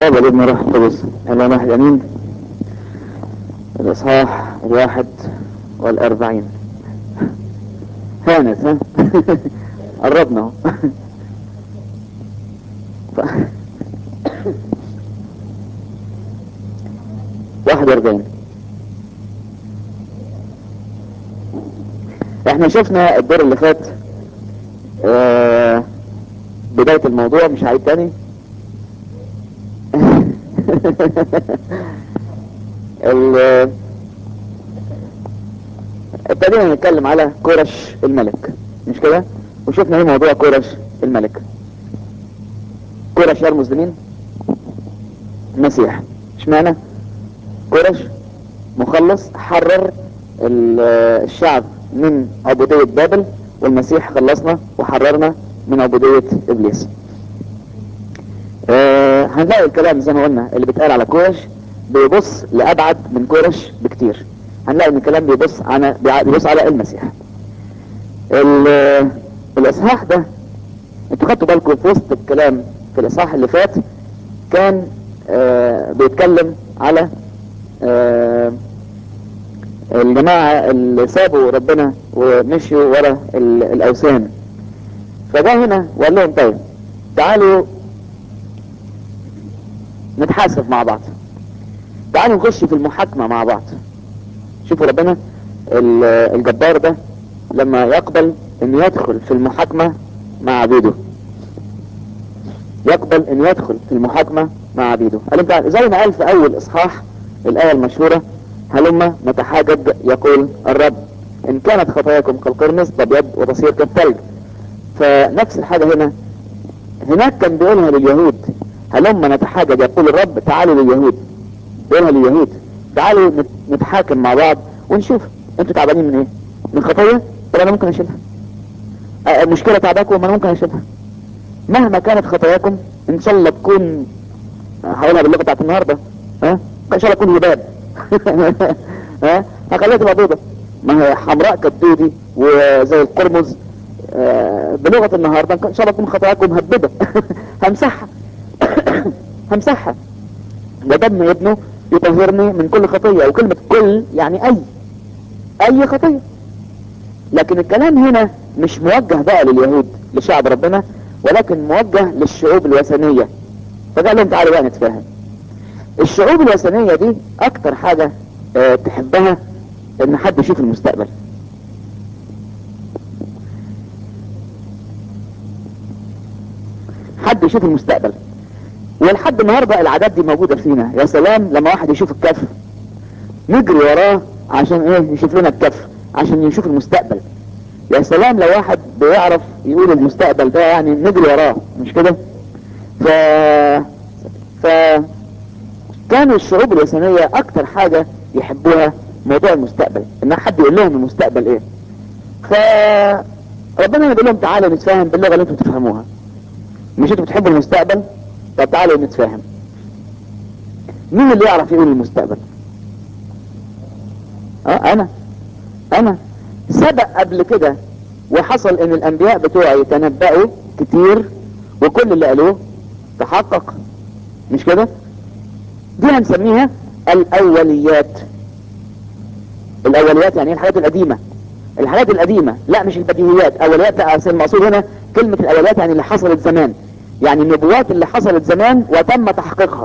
بابا الابن روح القدس الله واحد امين الاصحاح الواحد والاربعين هانت ها قربنا اهو ف- واحد واربعين احنا شفنا الدور اللي فات آه بداية الموضوع مش هعيد تاني ال- ابتدينا نتكلم على كورش الملك مش كده وشفنا ايه موضوع كورش الملك كورش يرمز لمين المسيح اشمعنى كورش مخلص حرر ال- الشعب من عبودية بابل والمسيح خلصنا وحررنا من عبودية ابليس آه هنلاقي الكلام زي ما قلنا اللي بيتقال على كورش بيبص لابعد من كورش بكتير هنلاقي ان الكلام بيبص على بيبص على المسيح ال- الاصحاح ده انتوا خدتوا بالكم في وسط الكلام في الاصحاح اللي فات كان آه بيتكلم على آه الجماعة اللي سابوا ربنا ومشيوا ورا ال- الاوثان فجاء هنا وقال لهم طيب تعالوا نتحاسب مع بعض تعالوا نخش في المحاكمة مع بعض شوفوا ربنا ال- الجبار ده لما يقبل انه يدخل في المحاكمة مع عبيده يقبل انه يدخل في المحاكمة مع عبيده قال انت زي ما قال في اول اصحاح الاية المشهورة هلما نتحاجج يقول الرب ان كانت خطاياكم كالقرمز تبيض وتصير كالثلج فنفس الحاجة هنا هناك كان بيقولها لليهود هلما نتحاجج يقول الرب تعالوا لليهود بيقولها لليهود تعالوا نت- نتحاكم مع بعض ونشوف انتوا تعبانين من ايه من خطية طب انا ممكن اشيلها آه، مشكلة تعباكم ما انا ممكن اشيلها مهما كانت خطاياكم ان شاء الله تكون هقولها باللغة بتاعت النهاردة ها ان شاء الله تكون هباب ها هخليها تبقى بيضة ما هي حمراء كالدودي وزي القرمز آه، بلغة النهاردة ان شاء الله تكون خطاياكم مهببة همسحها همسحها ودم ابنه يطهرني من كل خطية وكلمة كل يعني اي اي خطية لكن الكلام هنا مش موجه بقى لليهود لشعب ربنا ولكن موجه للشعوب الوثنية فقال لهم تعالوا بقى نتفاهم الشعوب الوثنية دي اكتر حاجة اه تحبها ان حد يشوف المستقبل حد يشوف المستقبل ولحد النهارده العادات دي موجودة فينا يا سلام لما واحد يشوف الكف نجري وراه عشان ايه يشوف لنا الكف عشان يشوف المستقبل يا سلام لو واحد بيعرف يقول المستقبل ده يعني نجري وراه مش كده ف ف كانوا الشعوب الوثنية اكتر حاجة يحبوها موضوع المستقبل ان حد يقول لهم المستقبل ايه ف ربنا يقول لهم تعالوا نتفاهم باللغة اللي انتوا تفهموها مش انتوا بتحبوا المستقبل طب تعالوا نتفاهم مين اللي يعرف يقول المستقبل اه انا انا سبق قبل كده وحصل ان الانبياء بتوعي تنبأوا كتير وكل اللي قالوه تحقق مش كده دي هنسميها الاوليات الاوليات يعني ايه الحاجات القديمة الحاجات القديمة لا مش البديهيات اوليات لا أصل المقصود هنا كلمة الاوليات يعني اللي حصلت زمان يعني النبوات اللي حصلت زمان وتم تحقيقها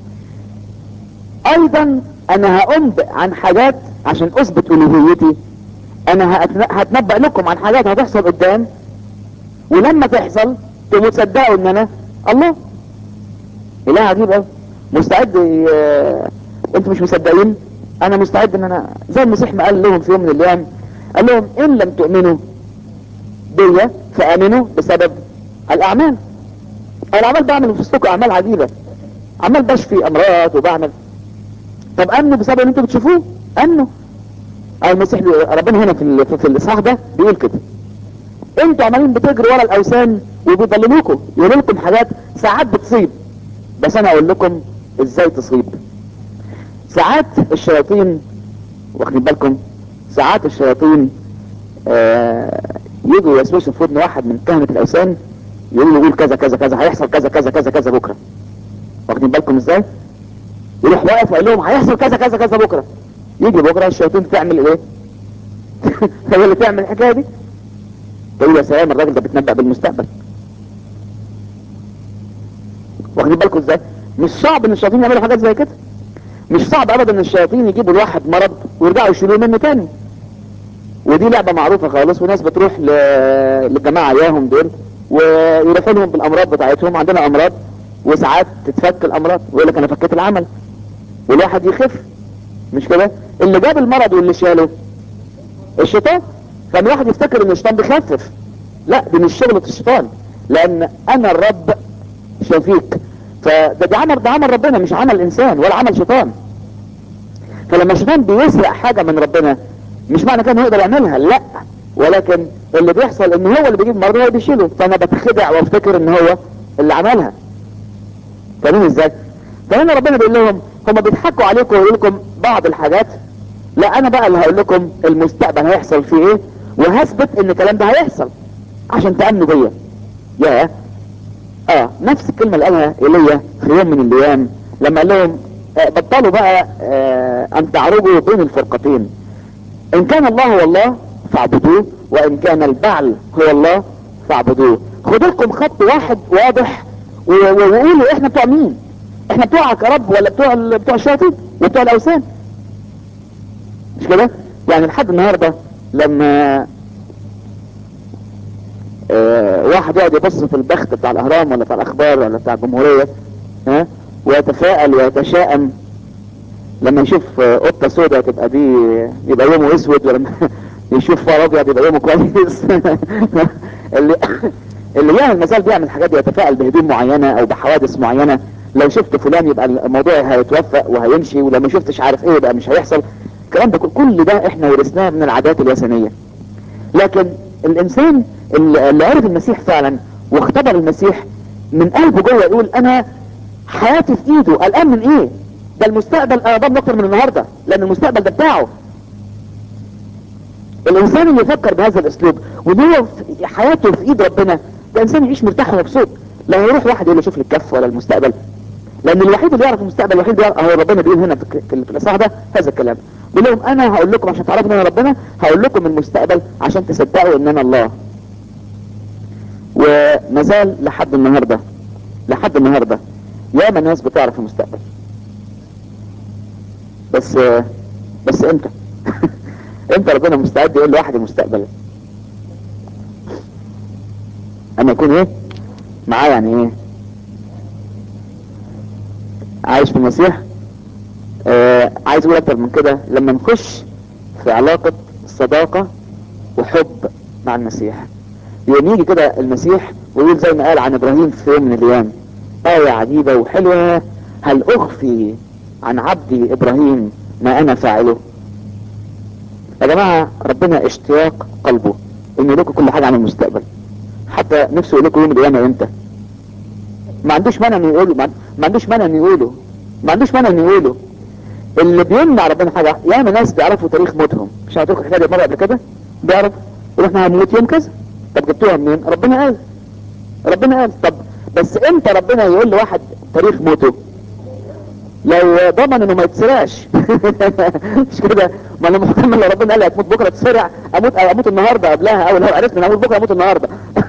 ايضا انا هأنبئ عن حاجات عشان اثبت الوهيتي انا هأتن- هتنبأ لكم عن حاجات هتحصل قدام ولما تحصل تبقوا تصدقوا ان انا الله اله عجيب قوي مستعد ي- انتوا مش مصدقين انا مستعد ان انا زي المسيح ما قال لهم في يوم من الايام قال لهم ان لم تؤمنوا بيا فامنوا بسبب الاعمال انا عمال بعمل في وسطكم اعمال عجيبة عمال بشفي امراض وبعمل طب امنوا بسبب اللي انتوا بتشوفوه امنوا أو المسيح بي- ربنا هنا في ال- في- في الاصحاح ده بيقول كده انتوا عمالين بتجروا ورا الاوثان وبيضللوكم يقولوا لكم حاجات ساعات بتصيب بس انا اقول لكم ازاي تصيب ساعات الشياطين واخدين بالكم ساعات الشياطين آه يجوا يوسوسوا في ودن واحد من كهنة الاوثان يقول له قول كذا كذا كذا هيحصل كذا كذا كذا كذا بكره واخدين بالكم ازاي يروح واقف وقال لهم هيحصل كذا كذا كذا بكره يجي بكره الشياطين تعمل ايه هي اللي تعمل الحكايه دي تقول يا سلام الراجل ده بيتنبأ بالمستقبل واخدين بالكم ازاي مش صعب ان الشياطين يعملوا حاجات زي كده مش صعب ابدا ان الشياطين يجيبوا الواحد مرض ويرجعوا يشيلوه منه تاني ودي لعبة معروفة خالص وناس بتروح ل... للجماعة اياهم دول ويروحوا لهم بالامراض بتاعتهم عندنا امراض وساعات تتفك الامراض ويقول لك انا فكيت العمل والواحد يخف مش كده اللي جاب المرض واللي شاله الشيطان كان الواحد يفتكر ان الشيطان بيخفف لا دي مش شغلة الشيطان لان انا الرب شفيك فده ده عمل ده عمل ربنا مش عمل انسان ولا عمل شيطان فلما الشيطان بيسرق حاجة من ربنا مش معنى كده انه يقدر يعملها لا ولكن اللي بيحصل ان هو اللي بيجيب المرض هو اللي بيشيله فانا بتخدع وافتكر ان هو اللي عملها فاهمين ازاي فهنا ربنا بيقول لهم هم بيضحكوا عليكم ويقول لكم بعض الحاجات لا انا بقى اللي هقول لكم المستقبل هيحصل فيه ايه وهثبت ان الكلام ده هيحصل عشان تامنوا بيا يا اه نفس الكلمه اللي قالها ايليا في يوم من الايام لما قال لهم آه بطلوا بقى آه ان تعرجوا بين الفرقتين ان كان الله هو الله فاعبدوه وان كان البعل هو الله فاعبدوه خدوا لكم خط واحد واضح وقولوا احنا بتوع مين احنا بتوعك يا رب ولا بتوع بتوع الشياطين وبتوع الاوثان مش كده يعني لحد النهارده لما اه واحد يقعد يبص في البخت بتاع الاهرام ولا بتاع الاخبار ولا بتاع الجمهوريه ها ويتفائل ويتشائم لما يشوف قطه سوداء تبقى دي يبقى يومه اسود ولما يشوف فار ابيض يبقى يومه كويس اللي اللي يعمل مازال بيعمل حاجات يتفائل بهدوم معينه او بحوادث معينه لو شفت فلان يبقى الموضوع هيتوفق وهيمشي ولو ما شفتش عارف ايه يبقى مش هيحصل الكلام ده كل ده احنا ورثناه من العادات الوثنيه لكن الانسان اللي عرف المسيح فعلا واختبر المسيح من قلبه جوه يقول انا حياتي في ايده قلقان من ايه ده المستقبل انا ضمن اكتر من النهارده لان المستقبل ده بتاعه الانسان اللي يفكر بهذا الاسلوب وان هو حياته في ايد ربنا ده انسان يعيش مرتاح ومبسوط لا يروح واحد يقول له شوف لي الكف ولا المستقبل لان الوحيد اللي يعرف المستقبل الوحيد اللي يعرف ربنا بيقول هنا في, في الاصحاح ده هذا الكلام بيقول لهم انا هقول لكم عشان تعرفوا ان انا ربنا هقول لكم المستقبل عشان تصدقوا ان انا الله ومازال لحد النهارده لحد النهارده ياما ناس بتعرف المستقبل بس بس امتى امتى ربنا مستعد يقول لواحد المستقبل اما يكون ايه معاه يعني ايه عايش في المسيح آه عايز اقول اكتر من كده لما نخش في علاقة صداقة وحب مع المسيح يوم يجي كده المسيح ويقول زي ما قال عن ابراهيم في يوم من الايام آية عجيبة وحلوة هل اخفي عن عبدي ابراهيم ما انا فاعله يا جماعة ربنا اشتياق قلبه انه يقول لكم كل حاجة عن المستقبل حتى نفسه يقول لكم يوم القيامة امتى ما عندوش مانع انه يقوله ما عندوش مانع انه يقوله ما عندوش مانع انه يقوله اللي بيمنع ربنا حاجة ياما ناس بيعرفوا تاريخ موتهم مش هتقول الحكاية دي مرة قبل كده بيعرف يقول احنا هنموت يوم كذا طب جبتوها منين ربنا قال ربنا قال طب بس امتى ربنا يقول لواحد تاريخ موته لو ضمن انه ما يتسرقش مش كده ما انا محتمل لو ربنا قال لي هتموت بكره تسرع اموت اموت النهارده قبلها او لو عرفت ان اموت بكره اموت النهارده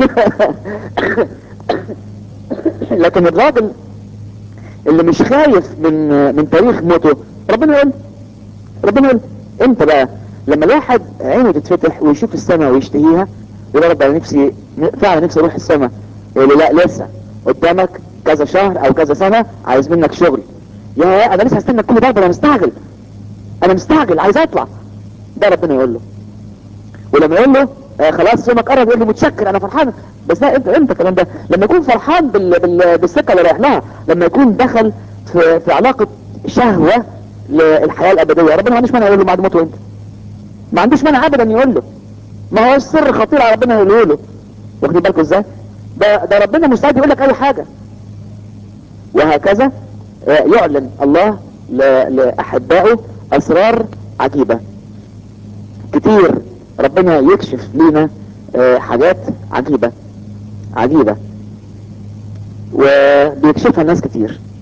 لكن الراجل اللي مش خايف من من تاريخ موته ربنا يقول ربنا يقول امتى بقى لما الواحد عينه تتفتح ويشوف السماء ويشتهيها يقول يا رب انا نفسي فعلا نفسي اروح السماء يقول له لا لسه قدامك كذا شهر او كذا سنه عايز منك شغل يا انا لسه هستنى كل ده انا مستعجل انا مستعجل عايز اطلع ده ربنا يقول له ولما يقول له آه خلاص يومك قرب يقول له متشكر انا فرحان بس ده امتى امتى الكلام ده لما يكون فرحان بال... بال... بالسكه اللي رايح لها لما يكون دخل في, في علاقه شهوه للحياه الابديه ربنا ما عندوش مانع يقول له بعد موته امتى ما عندوش مانع ابدا يقول له ما هو السر خطير على ربنا يقوله له واخدين بالكم ازاي ده ده ربنا مستعد يقول لك اي حاجه وهكذا يعلن الله لأحبائه أسرار عجيبة كتير ربنا يكشف لنا حاجات عجيبة عجيبة وبيكشفها الناس كتير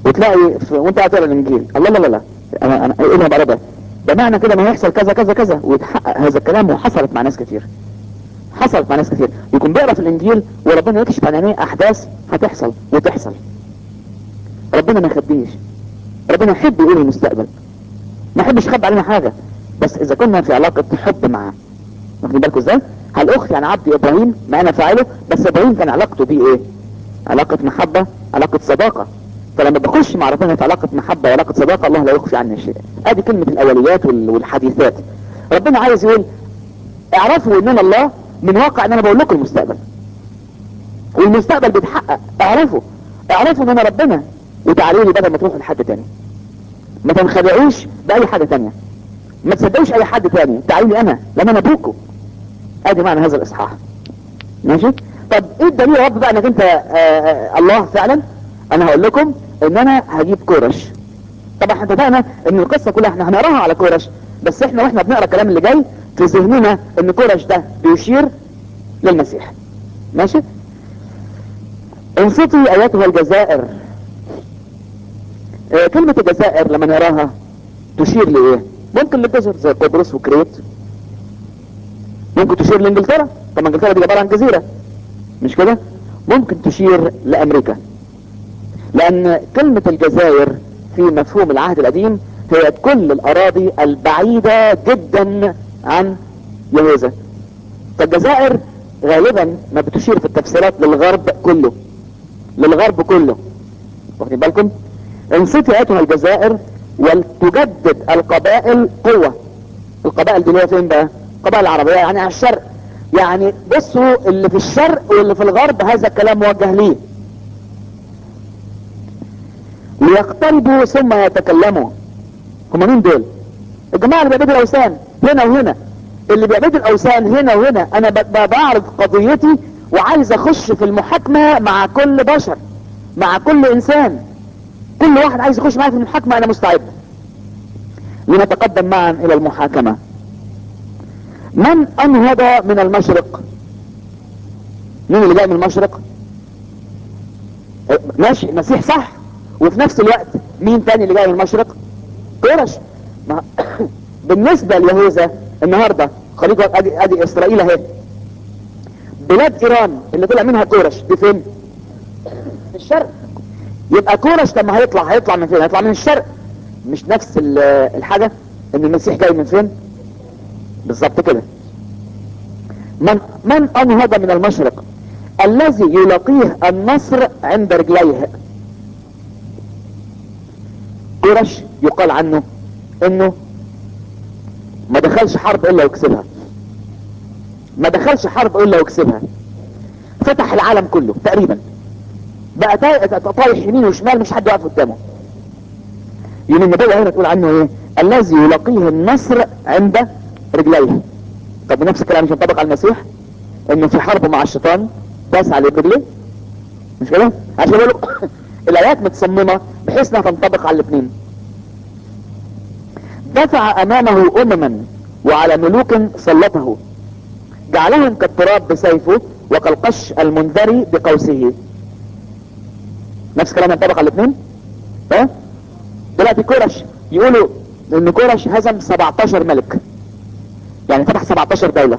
وتلاقي في وانت قاعد تقرا الانجيل الله لا لا لا انا انا ايه اللي ده ده معنى كده ما هيحصل كذا كذا كذا ويتحقق هذا الكلام وحصلت مع ناس كتير حصلت مع ناس كتير يكون بيقرا في الانجيل وربنا يكشف عن عينيه احداث هتحصل وتحصل ربنا ما يخبيش ربنا يحب يقول المستقبل ما يحبش يخبي علينا حاجه بس اذا كنا في علاقه حب معاه واخدين بالكم ازاي؟ هالاخ يعني عبد ابراهيم ما انا فاعله بس ابراهيم كان علاقته بيه ايه؟ علاقه محبه علاقه صداقه فلما بخش مع ربنا في علاقه محبه وعلاقه صداقه الله لا يخفي عني شيء ادي كلمه الاوليات وال- والحديثات ربنا عايز يقول اعرفوا ان انا الله من واقع ان انا بقول لكم المستقبل والمستقبل بيتحقق اعرفوا اعرفوا ان انا ربنا وتعالوا لي بدل ما تروحوا لحد تاني ما تنخدعوش باي حاجه تانية ما تصدقوش اي حد تاني تعالوا لي انا لان انا ابوكم ادي معنى هذا الاصحاح ماشي طب ايه الدليل يا رب بقى انك انت آه آه الله فعلا انا هقول لكم ان انا هجيب كورش طبعا احنا اتفقنا ان القصه كلها احنا هنقراها على كورش بس احنا واحنا بنقرا الكلام اللي جاي في ذهننا ان كورش ده بيشير للمسيح ماشي انصتي ايتها الجزائر آه كلمة الجزائر لما نراها تشير لايه ممكن للجزر زي قبرص وكريت ممكن تشير لانجلترا طب انجلترا دي عبارة عن جزيرة مش كده ممكن تشير لامريكا لان كلمة الجزائر في مفهوم العهد القديم هي كل الاراضي البعيدة جدا عن يهوذا فالجزائر غالبا ما بتشير في التفسيرات للغرب كله للغرب كله واخدين بالكم انصتي ايتها الجزائر ولتجدد القبائل قوة القبائل دي اللي هي فين بقى القبائل العربية يعني على الشرق يعني بصوا اللي في الشرق واللي في الغرب هذا الكلام موجه ليه ليقتربوا ثم يتكلموا هم مين دول الجماعة اللي بيعبدوا الاوثان هنا وهنا اللي بيعبدوا الاوثان هنا وهنا انا ب- ب- بعرض قضيتي وعايز اخش في المحاكمة مع كل بشر مع كل انسان كل واحد عايز يخش معايا في المحاكمة انا مستعد لنتقدم معا الى المحاكمة من انهض من المشرق مين اللي جاي من المشرق اه، ماشي المسيح صح وفي نفس الوقت مين تاني اللي جاي من المشرق قرش ما بالنسبة ليهوذا النهاردة خليج ادي, ادي اسرائيل اهي بلاد ايران اللي طلع منها كورش دي فين في الشرق يبقى كورش لما هيطلع هيطلع من فين هيطلع من الشرق مش نفس ال- الحاجة ان المسيح جاي من فين بالظبط كده من من انهض من المشرق الذي يلاقيه النصر عند رجليه كورش يقال عنه انه ما دخلش حرب الا وكسبها ما دخلش حرب الا وكسبها فتح العالم كله تقريبا بقى تا- طايح يمين وشمال مش حد واقف قدامه يوم النبوة هنا تقول عنه ايه الذي يلاقيه النصر عند رجليه طب نفس الكلام مش ينطبق على المسيح انه في حرب مع الشيطان داس عليه برجليه مش كده عشان يقولوا الايات متصممة بحيث انها تنطبق على الاثنين دفع امامه امما وعلى ملوك سلطه جعلهم كالتراب بسيفه وكالقش المنذري بقوسه نفس الكلام ينطبق على الاثنين ها دلوقتي كورش يقولوا ان كورش هزم 17 ملك يعني فتح 17 دولة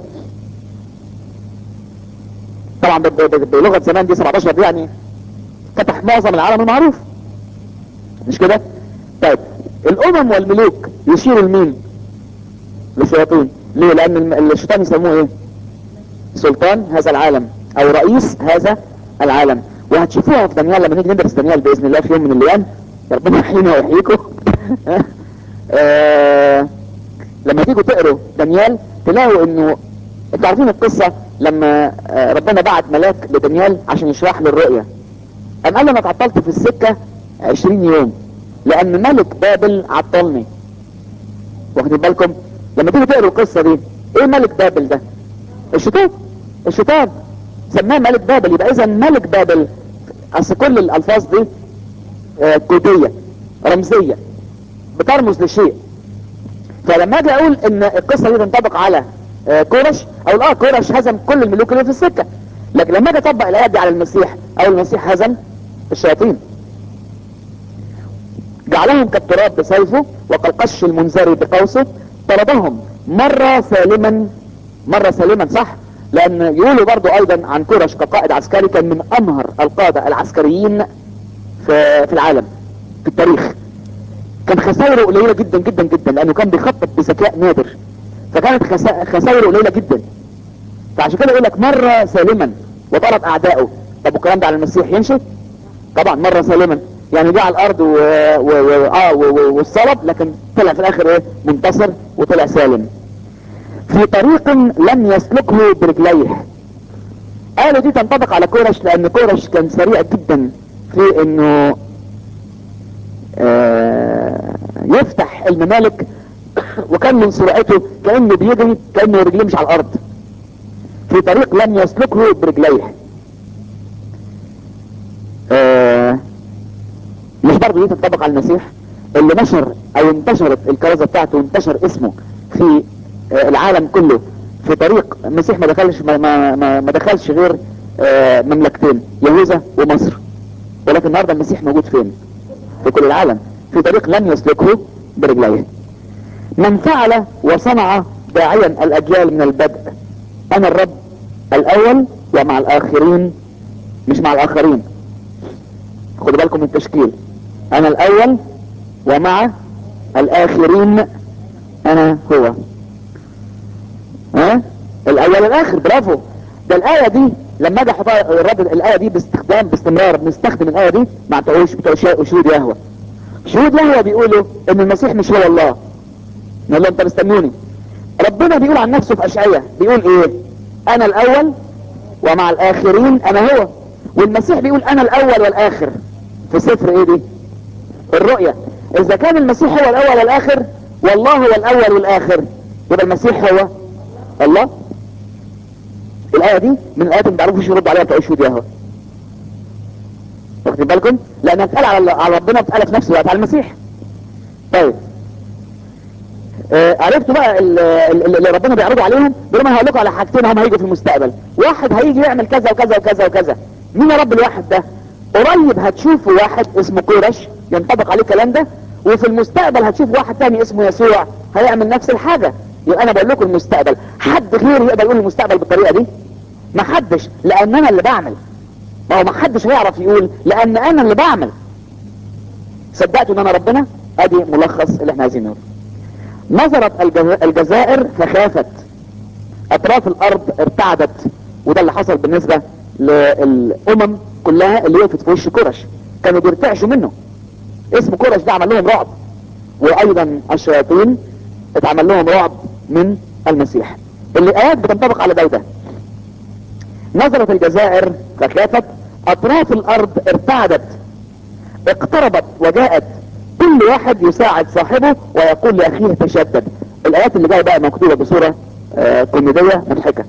طبعا ب- ب- ب- بلغة زمان دي 17 دي يعني فتح معظم العالم المعروف مش كده طيب الامم والملوك يشيروا لمين للشياطين ليه لان الم- الشيطان يسموه ايه سلطان هذا العالم او رئيس هذا العالم وهتشوفوها في دانيال لما نيجي ندرس دانيال باذن الله في يوم من الايام ربنا يحيينا ويحييكم آه، لما تيجوا تقروا دانيال تلاقوا انه انتوا عارفين القصه لما آه، ربنا بعت ملاك لدانيال عشان يشرح له الرؤيه قام قال له انا اتعطلت في السكه 20 يوم لان ملك بابل عطلني واخدين بالكم لما تيجوا تقروا القصه دي ايه ملك بابل ده الشيطان الشيطان سماه ملك بابل يبقى اذا ملك بابل اصل كل الالفاظ دي آه، كودية رمزية بترمز لشيء فلما اجي اقول ان القصة دي تنطبق على آه، كورش اقول اه كورش هزم كل الملوك اللي في السكة لكن لما اجي اطبق الايات دي على المسيح او المسيح هزم الشياطين جعلهم كالتراب بسيفه وكالقش المنزري بقوسه طردهم مرة سالما مرة سالما صح لان يقولوا برضو ايضا عن كورش كقائد عسكري كان من امهر القادة العسكريين في, في العالم في التاريخ كان خسائره قليلة جدا جدا جدا لانه كان بيخطط بذكاء نادر فكانت خسا- خسائره قليلة جدا فعشان كده يقول لك مرة سالما وطرد اعدائه طب والكلام ده على المسيح يمشي طبعا مرة سالما يعني جه على الارض و... و... و... آه و... و... والصلب لكن طلع في الاخر ايه منتصر وطلع سالم في طريق لم يسلكه برجليه قالوا دي تنطبق على كورش لان كورش كان سريع جدا في انه آه يفتح الممالك وكان من سرعته كانه بيجري كانه رجليه مش على الارض في طريق لم يسلكه برجليه آه مش برضه دي تنطبق على المسيح اللي نشر او انتشرت الكرازة بتاعته وانتشر اسمه في آه العالم كله في طريق المسيح ما دخلش ما, ما, ما, ما دخلش غير آه مملكتين يهوذا ومصر ولكن النهارده المسيح موجود فين في كل العالم في طريق لم يسلكه برجليه من فعل وصنع داعيا الاجيال من البدء انا الرب الاول ومع الاخرين مش مع الاخرين خدوا بالكم من التشكيل انا الاول ومع الاخرين انا هو ها الاول الاخر برافو ده الايه دي لما اجي احطها الرب الايه دي باستخدام باستمرار بنستخدم الايه دي مع بتوع بتوع شهود يهوه شهود يهوه بيقولوا ان المسيح مش هو الله نقول لهم طب استنوني ربنا بيقول عن نفسه في اشعياء بيقول ايه انا الاول ومع الاخرين انا هو والمسيح بيقول انا الاول والاخر في سفر ايه دي الرؤية اذا كان المسيح هو الاول والاخر والله هو الاول والاخر يبقى المسيح هو الله الايه دي من الايات اللي ما بيعرفوش يردوا عليها بتوع شهود يهوه واخدين بالكم لانها بتقال على على ربنا بتقال في نفس الوقت على المسيح طيب آه عرفتوا بقى ال- ال- اللي ربنا بيعرضوا عليهم بيقولوا ما هقول لكم على حاجتين هم هيجوا في المستقبل واحد هيجي يعمل كذا وكذا وكذا وكذا مين يا رب الواحد ده قريب هتشوفوا واحد اسمه كورش ينطبق عليه الكلام ده وفي المستقبل هتشوف واحد تاني اسمه يسوع هيعمل نفس الحاجة يبقى انا بقول لكم المستقبل حد غيري يقدر يقول المستقبل بالطريقة دي ما حدش لان انا اللي بعمل ما هو ما حدش هيعرف يقول لان انا اللي بعمل صدقتوا ان انا ربنا ادي ملخص اللي احنا عايزين نقوله نظرت الجز- الجزائر فخافت اطراف الارض ارتعدت وده اللي حصل بالنسبة للامم كلها اللي وقفت في وش كرش كانوا بيرتعشوا منه اسم كرش ده عمل لهم رعب وايضا الشياطين اتعمل لهم رعب من المسيح اللي ايات بتنطبق على ده وده نظرت الجزائر فخافت اطراف الارض ارتعدت اقتربت وجاءت كل واحد يساعد صاحبه ويقول لاخيه تشدد الايات اللي جايه بقى مكتوبه بصوره آه كوميديه مضحكه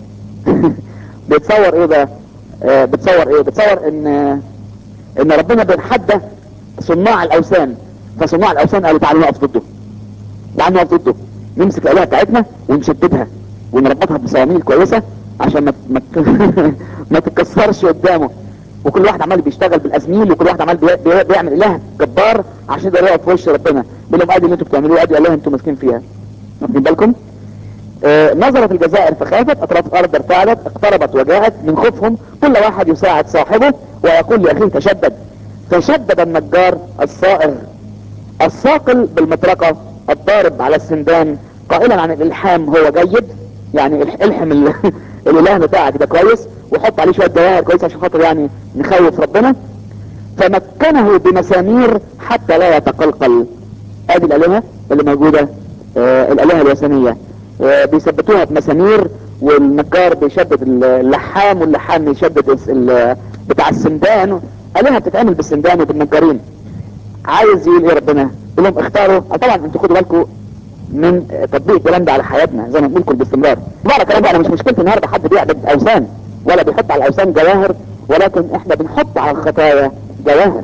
بتصور ايه بقى آه بتصور ايه بتصور ان آه ان ربنا بيتحدى صناع الاوثان فصناع الاوثان قالوا تعالوا نقف ضده تعالوا نقف ضده نمسك الالهه بتاعتنا ونشددها ونربطها بصواميل كويسه عشان ما ما ما تتكسرش قدامه وكل واحد عمال بيشتغل بالازميل وكل واحد عمال بي- بي- بيعمل اله جبار عشان يقدر يقف في وش ربنا بيقول لهم ادي اللي انتوا بتعملوه ادي اله انتوا ماسكين فيها واخدين بالكم آه، نظرت الجزائر فخافت اطراف الارض ارتعدت اقتربت وجاءت من خوفهم كل واحد يساعد صاحبه ويقول لاخيه تشدد فشدد النجار الصائغ الصاقل بالمطرقة الضارب على السندان قائلا عن الالحام هو جيد يعني الح- الحم ال- الاله بتاعك ده كويس وحط عليه شوية جواهر كويس عشان خاطر يعني نخوف ربنا فمكنه بمسامير حتى لا يتقلقل ادي الالهة اللي موجودة آه الالهة الوثنية آه بيثبتوها بمسامير والنجار بيشدد اللحام واللحام يشدد الس- ال- بتاع السندان الهة بتتعمل بالسندان وبالنجارين عايز يقول ايه ربنا يقول لهم اختاروا آه طبعا انتوا خدوا بالكم من آه، تطبيق الكلام ده على حياتنا زي ما بنقول كل باستمرار بقى الكلام ده انا مش مشكلتي النهارده حد بيعبد اوثان ولا بيحط على الاوثان جواهر ولكن احنا بنحط على الخطايا جواهر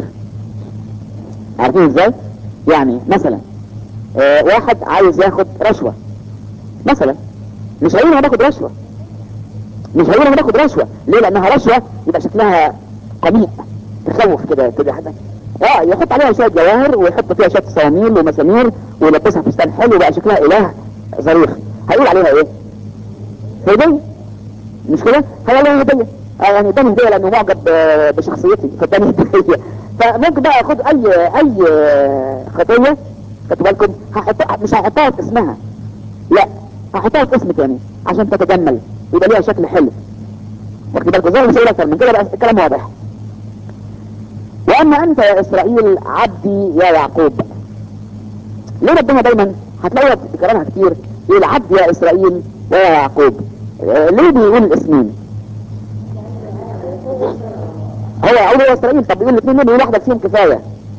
عارفين ازاي يعني مثلا آه واحد عايز ياخد رشوة مثلا مش هيقول انا باخد رشوة مش هيقول انا باخد رشوة ليه لانها رشوة يبقى شكلها قميء تخوف كده كده حد اه يحط عليها شويه جواهر ويحط فيها شويه صواميل ومسامير ويلبسها فستان حلو بقى شكلها اله ظريف هيقول عليها ايه؟ هديه مش كده؟ هيقول عليها هديه آه يعني اداني هديه لانه معجب آه، بشخصيتي فاداني هديه فممكن بقى اخد اي اي خطيه خدوا بالكم هحطها مش هحطها في اسمها لا هحطها في اسم تاني عشان تتجمل يبقى ليها شكل حلو واخد بالكم زي ما مش هقول اكتر من كده بقى الكلام واضح واما انت يا اسرائيل عبدي يا يعقوب ليه ربنا دايما هتلاقوا في كلامها كتير يقول عبد يا اسرائيل ويا يعقوب آه، ليه بيقول الاسمين هو يعقوب يا اسرائيل طب بيقول الاثنين ليه بيقول واحده فيهم كفايه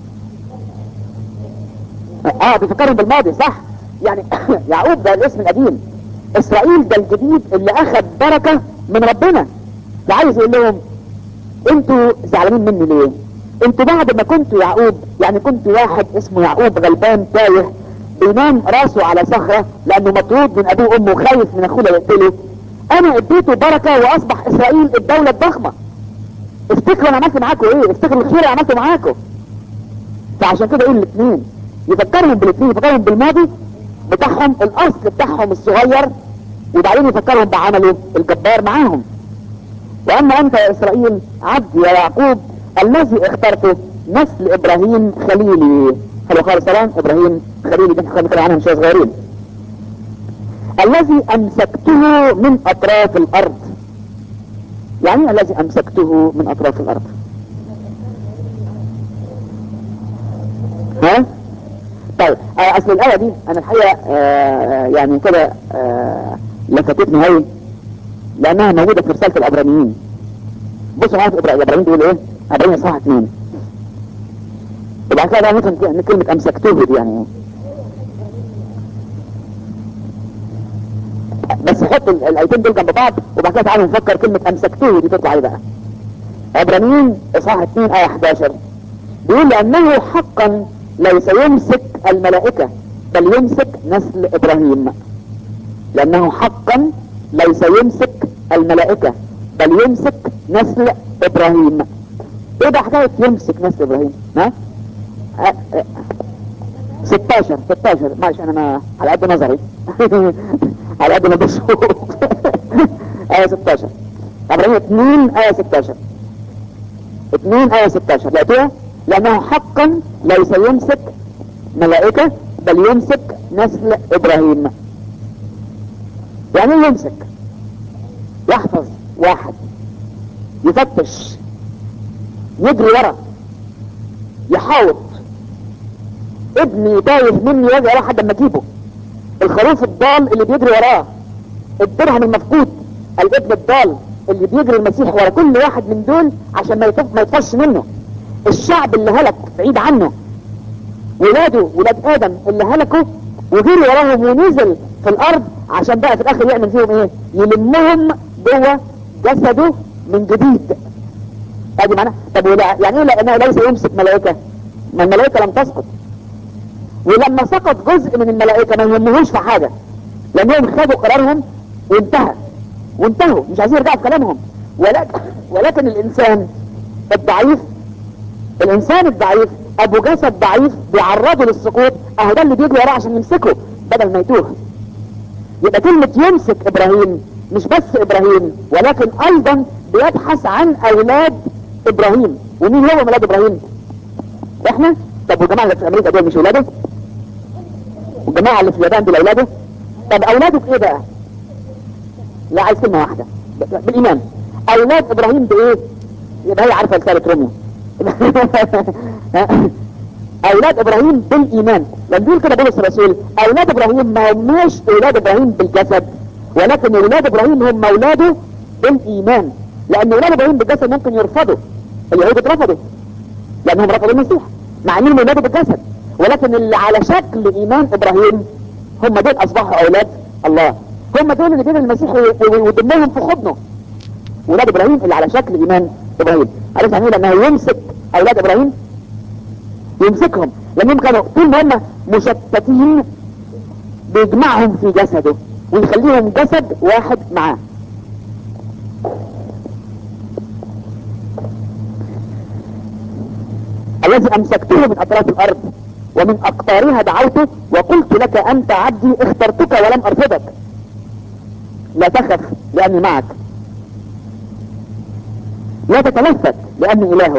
اه بيفكرهم بالماضي صح يعني يعقوب ده الاسم القديم اسرائيل ده الجديد اللي اخذ بركه من ربنا ده عايز يقول لهم انتوا زعلانين مني ليه انتوا بعد ما كنتوا يعقوب يعني كنت واحد اسمه يعقوب غلبان تايه بينام راسه على صخرة لانه مطرود من ابوه وامه خايف من اخوه يقتله انا اديته بركة واصبح اسرائيل الدولة الضخمة افتكروا انا عملت معاكم ايه افتكروا الخير اللي عملته معاكم فعشان كده يقول الاثنين يفكرهم بالاثنين يفكرهم بالماضي بتاعهم الاصل بتاعهم الصغير وبعدين يفكرهم بعمله الجبار معاهم واما انت يا اسرائيل عبد يا يعقوب الذي اخترته نسل ابراهيم خليلي حلو خالص طبعا ابراهيم خليلي دي احنا كنا عنها من شويه صغيرين الذي امسكته من اطراف الارض يعني إيه الذي امسكته من اطراف الارض ها طيب آه، اصل الايه دي انا الحقيقه آه، يعني كده آه، لفتتني هوي لانها موجوده في رساله العبرانيين بصوا معايا في إبرا- العبرانيين بيقول ايه عبرانيين صح اتنين وبعد كده بقى ممكن ك- كلمه امسكته دي يعني ايه بس حط ال- الايتين دول جنب بعض وبعد كده تعالوا نفكر كلمه امسكته دي تطلع ايه بقى عبرانيين اصحاح 2 ايه 11 بيقول لانه حقا ليس يمسك الملائكه بل يمسك نسل ابراهيم لانه حقا ليس يمسك الملائكه بل يمسك نسل ابراهيم ايه ده حكايه يمسك نسل ابراهيم ها أه أه 16 16 معلش انا ما على قد نظري على قد ما بشوف ايه 16 ابراهيم 2 ايه 16 2 ايه 16 لقيتوها لانه حقا ليس يمسك ملائكه بل يمسك نسل ابراهيم يعني ايه يمسك يحفظ واحد يفتش يجري ورا يحاوط ابني تايه مني واجي وراه لحد ما اجيبه الخروف الضال اللي بيجري وراه الدرهم المفقود الابن الضال اللي بيجري المسيح ورا كل واحد من دول عشان ما يطف ما يطفش منه الشعب اللي هلك بعيد عنه ولاده ولاد ادم اللي هلكوا وجري وراهم ونزل في الارض عشان بقى في الاخر يعمل فيهم ايه يلمهم جوه جسده من جديد ادي معناها طب ولا يعني ايه لانه ليس يمسك ملائكه ما الملائكه لم تسقط ولما سقط جزء من الملائكه ما يهمهوش في حاجه لانهم خدوا قرارهم وانتهى وانتهوا مش عايزين يرجعوا في كلامهم ولكن ولكن الانسان الضعيف الانسان الضعيف ابو جسد ضعيف بيعرضه للسقوط اهو ده اللي بيجري وراه عشان يمسكه بدل ما يتوه يبقى كلمة يمسك ابراهيم مش بس ابراهيم ولكن ايضا بيبحث عن اولاد ابراهيم ومين هو اولاد ابراهيم احنا طب والجماعة اللي في امريكا دول مش اولاده والجماعة اللي في اليابان دول اولاده طب اولاده بايه بقى لا عايز كلمة واحدة ب- بالايمان اولاد ابراهيم بايه يبقى هي عارفة رسالة روميو اولاد ابراهيم بالايمان لما بيقول كده بولس الرسول اولاد ابراهيم ما هماش اولاد ابراهيم بالجسد ولكن اولاد ابراهيم هم اولاده بالايمان لان اولاد ابراهيم بالجسد ممكن يرفضوا اليهود اترفضوا لانهم رفضوا المسيح مع انهم اولاده بالجسد ولكن اللي على شكل ايمان ابراهيم هم دول اصبحوا اولاد الله هم دول اللي بين المسيح وي- ويضمهم في حضنه ولاد ابراهيم اللي على شكل ايمان ابراهيم عرفت يعني إيه لانه يمسك اولاد ابراهيم يمسكهم لانهم كانوا طول ما هم مشتتين بيجمعهم في جسده ويخليهم جسد واحد معاه الذي امسكته من اطراف الارض ومن اقطارها دعوته وقلت لك انت عبدي اخترتك ولم ارفضك لا تخف لاني معك لا تتلفت لاني الهك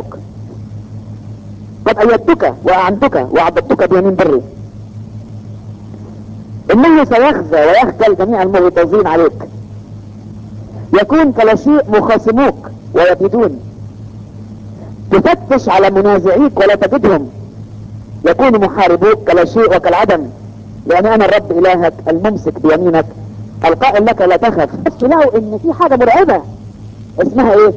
قد ايدتك واعنتك وعبدتك بيمين بري انه سيخزى ويخجل جميع المغتاظين عليك يكون كلا شيء مخاصموك ويبيدون تفتش على منازعيك ولا تجدهم يكون محاربوك كلا شيء وكالعدم لان انا الرب الهك الممسك بيمينك القائل لك لا تخف بس لقوا ان في حاجة مرعبة اسمها ايه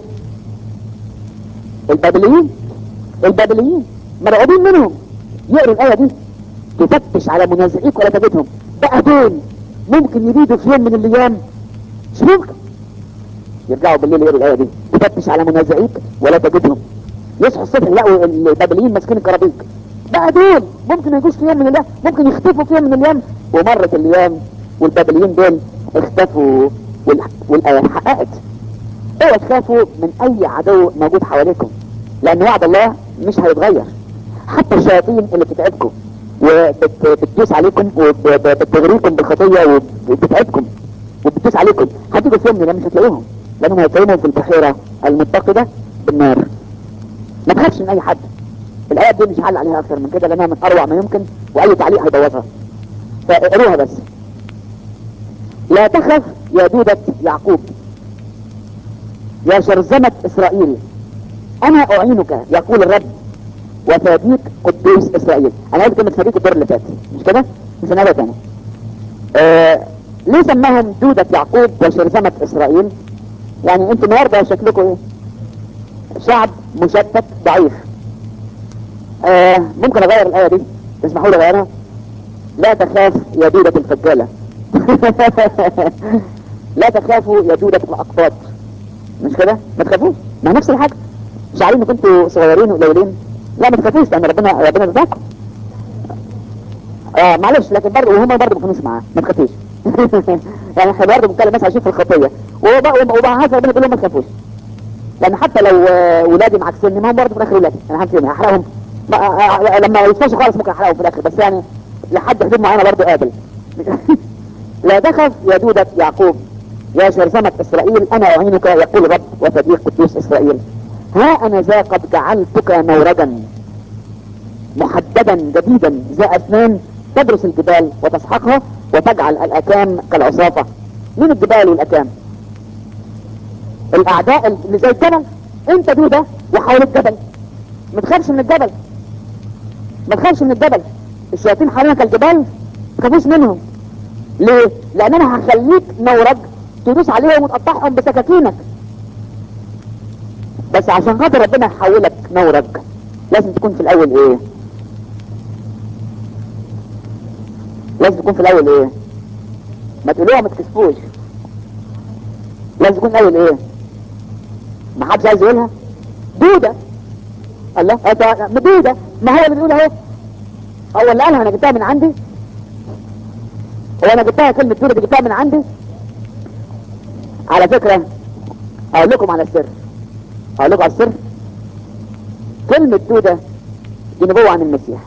البابليين البابليين مرعوبين منهم يقروا الايه دي تفتش على منازعيك ولا تجدهم بقى دول ممكن يبيدوا في يوم من الايام مش ممكن يرجعوا بالليل يقروا الايه دي تفتش على منازعيك ولا تجدهم يصحوا الصبح يلاقوا البابليين ماسكين الكرابيك بقى دول ممكن يجوش في يوم من الايام ممكن يختفوا في يوم من الايام ومرت الايام والبابليين دول اختفوا والايه اتحققت اوعوا تخافوا من اي عدو موجود حواليكم لان وعد الله مش هيتغير حتى الشياطين اللي بتتعبكم وبتدوس عليكم وبتغريكم بالخطية وبتتعبكم وبتدوس عليكم هتيجوا في يوم من مش هتلاقوهم لانهم هيتلاقوهم في البحيرة المتقدة بالنار ما تخافش من اي حد الايات دي مش هعلق عليها اكتر من كده لانها من اروع ما يمكن واي تعليق هيبوظها فاقروها بس لا تخف يا دودة يعقوب يا شرذمة اسرائيل انا اعينك يقول الرب وفاديك قدوس اسرائيل انا قلت كلمة فاديك الدور اللي فات مش كده مش هنقولها تاني آه ليه سماهم دودة يعقوب وشرذمة اسرائيل يعني انتوا النهارده شكلكم ايه شعب مشتت ضعيف آه ممكن اغير الايه دي تسمحوا لي اغيرها لا تخاف يا دودة الفجالة لا تخافوا يا دودة الاقفاط مش كده ما تخافوش ما نفس الحاجة مش عارفين انكم انتوا صغيرين وقليلين لا ما تخافوش لان ربنا ربنا رزقكم اه معلش لكن برضه وهم برضه ما كانوش معاه ما تخافوش يعني احنا برضه بنتكلم ناس عايشين في الخطيه ومع هذا ربنا بيقول لهم ما تخافوش لان حتى لو ولادي معاك سن ما هم برضه في الاخر ولادي انا همسيهم هحرقهم لما يتفشوا خالص ممكن احرقهم في الاخر بس يعني لحد حدود معينه برضه قابل لا تخف يا دودة يعقوب يا شرذمة اسرائيل انا اعينك يقول رب وفديك قدوس اسرائيل ها انا ذا قد جعلتك موردا محددا جديدا ذا اسنان تدرس الجبال وتسحقها وتجعل الاكام كالعصافة مين الجبال والاكام الاعداء اللي زي الجبل انت دودة وحول الجبل ما تخافش من الجبل ما تخافش من الجبل الشياطين حوالينك كالجبال ما تخافوش منهم ليه لان انا هخليك مورد تدوس عليهم وتقطعهم بسكاكينك بس عشان خاطر ربنا يحولك مورد لازم تكون في الاول ايه لازم تكون في الاول ايه ما تقولوها ما تكسفوش لازم تكون الاول ايه ما حدش عايز يقولها دودة الله دودة ما هو اللي بيقول اهو هو اللي قالها انا جبتها من عندي هو انا جبتها كلمة دودة دي جبتها من عندي على فكرة اقول لكم على السر اقول لكم على السر كلمة دودة دي نبوة عن المسيح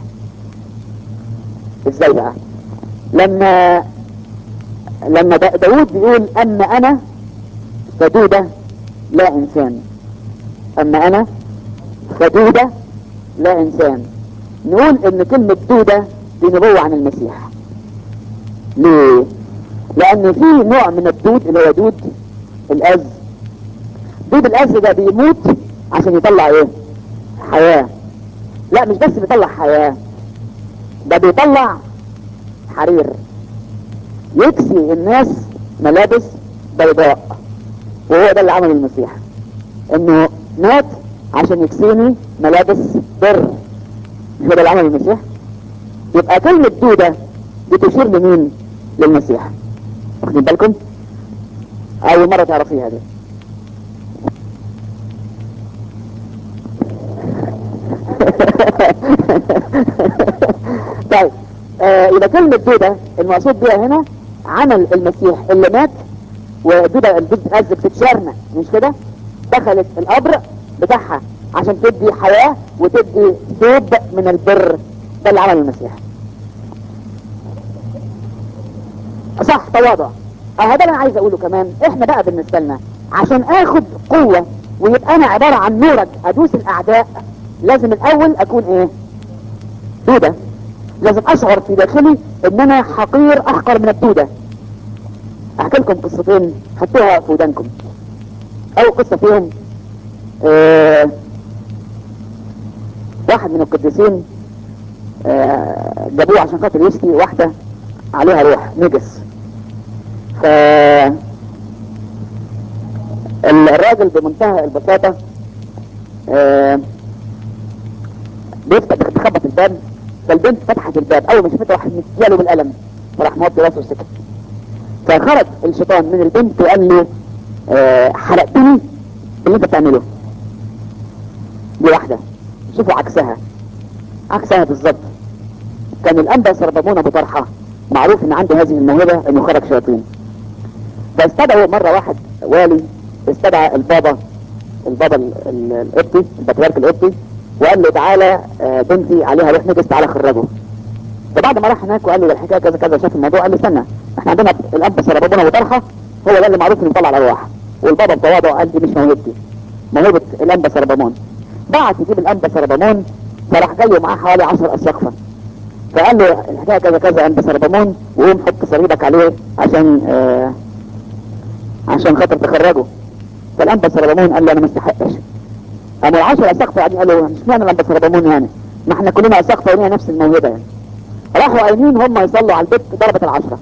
ازاي بقى لما لما داود بيقول اما انا فدودة لا انسان اما انا فدودة لا انسان نقول ان كلمة دودة دي نبوة عن المسيح ليه لان في نوع من الدود اللي هو دود الاز دود الاز ده بيموت عشان يطلع ايه حياة لا مش بس بيطلع حياة ده بيطلع حرير يكسي الناس ملابس بيضاء وهو ده اللي عمل المسيح انه مات عشان يكسيني ملابس بر مش هو ده اللي عمل المسيح يبقى كلمة دودة بتشير لمين للمسيح واخدين بالكم اول مرة تعرفيها دي طيب آه يبقى كلمة دودة المقصود بيها هنا عمل المسيح اللي مات ودودة الدود أز بتتشرنا مش كده دخلت القبر بتاعها عشان تدي حياة وتدي ثوب من البر ده اللي عمل المسيح صح تواضع اه ده اللي انا عايز اقوله كمان احنا بقى بالنسبة لنا عشان اخد قوة ويبقى انا عبارة عن نورج ادوس الاعداء لازم الاول اكون ايه دودة لازم اشعر في داخلي ان انا حقير احقر من الدودة احكي لكم قصتين حطوها في ودانكم اول قصة فيهم آه واحد من القديسين آه جابوه عشان خاطر يشتي واحدة عليها روح نجس ف الراجل بمنتهى البساطة آه بيفتح بتخبط الباب فالبنت فتحت الباب اول ما شافته راح مدياله بالقلم فراح موطي راسه وسكت فخرج الشيطان من البنت وقال له آه حرقتني اللي انت بتعمله دي واحدة شوفوا عكسها عكسها بالظبط كان الانبا سربمون ابو طرحه معروف ان عنده هذه الموهبة انه خرج شياطين فاستدعوا مرة واحد والي استدعى البابا البابا ال- ال- القبطي البطريرك القبطي وقال له تعالى آه، بنتي عليها روح نجس تعالى خرجه فبعد ما راح هناك وقال له ده الحكايه كذا كذا شاف الموضوع قال له استنى احنا عندنا الاب سربابونا وطرحه هو ده اللي معروف انه بيطلع الارواح والبابا بتواضع قال دي مش موهبتي موهبه الانبا سربامون بعت يجيب الانبا سربامون فراح جاي معاه حوالي 10 اساقفه فقال له الحكايه كذا كذا انبا سربامون وقوم حط صليبك عليه عشان آه عشان خاطر تخرجه فالانبا سربامون قال له انا ما استحقش قاموا العشر اساقفه قاعدين قالوا مش معنى الانبا سربامون يعني ما احنا كلنا اساقفه ولينا نفس الموهبه يعني راحوا قايمين هم يصلوا على البيت ضربت العشرة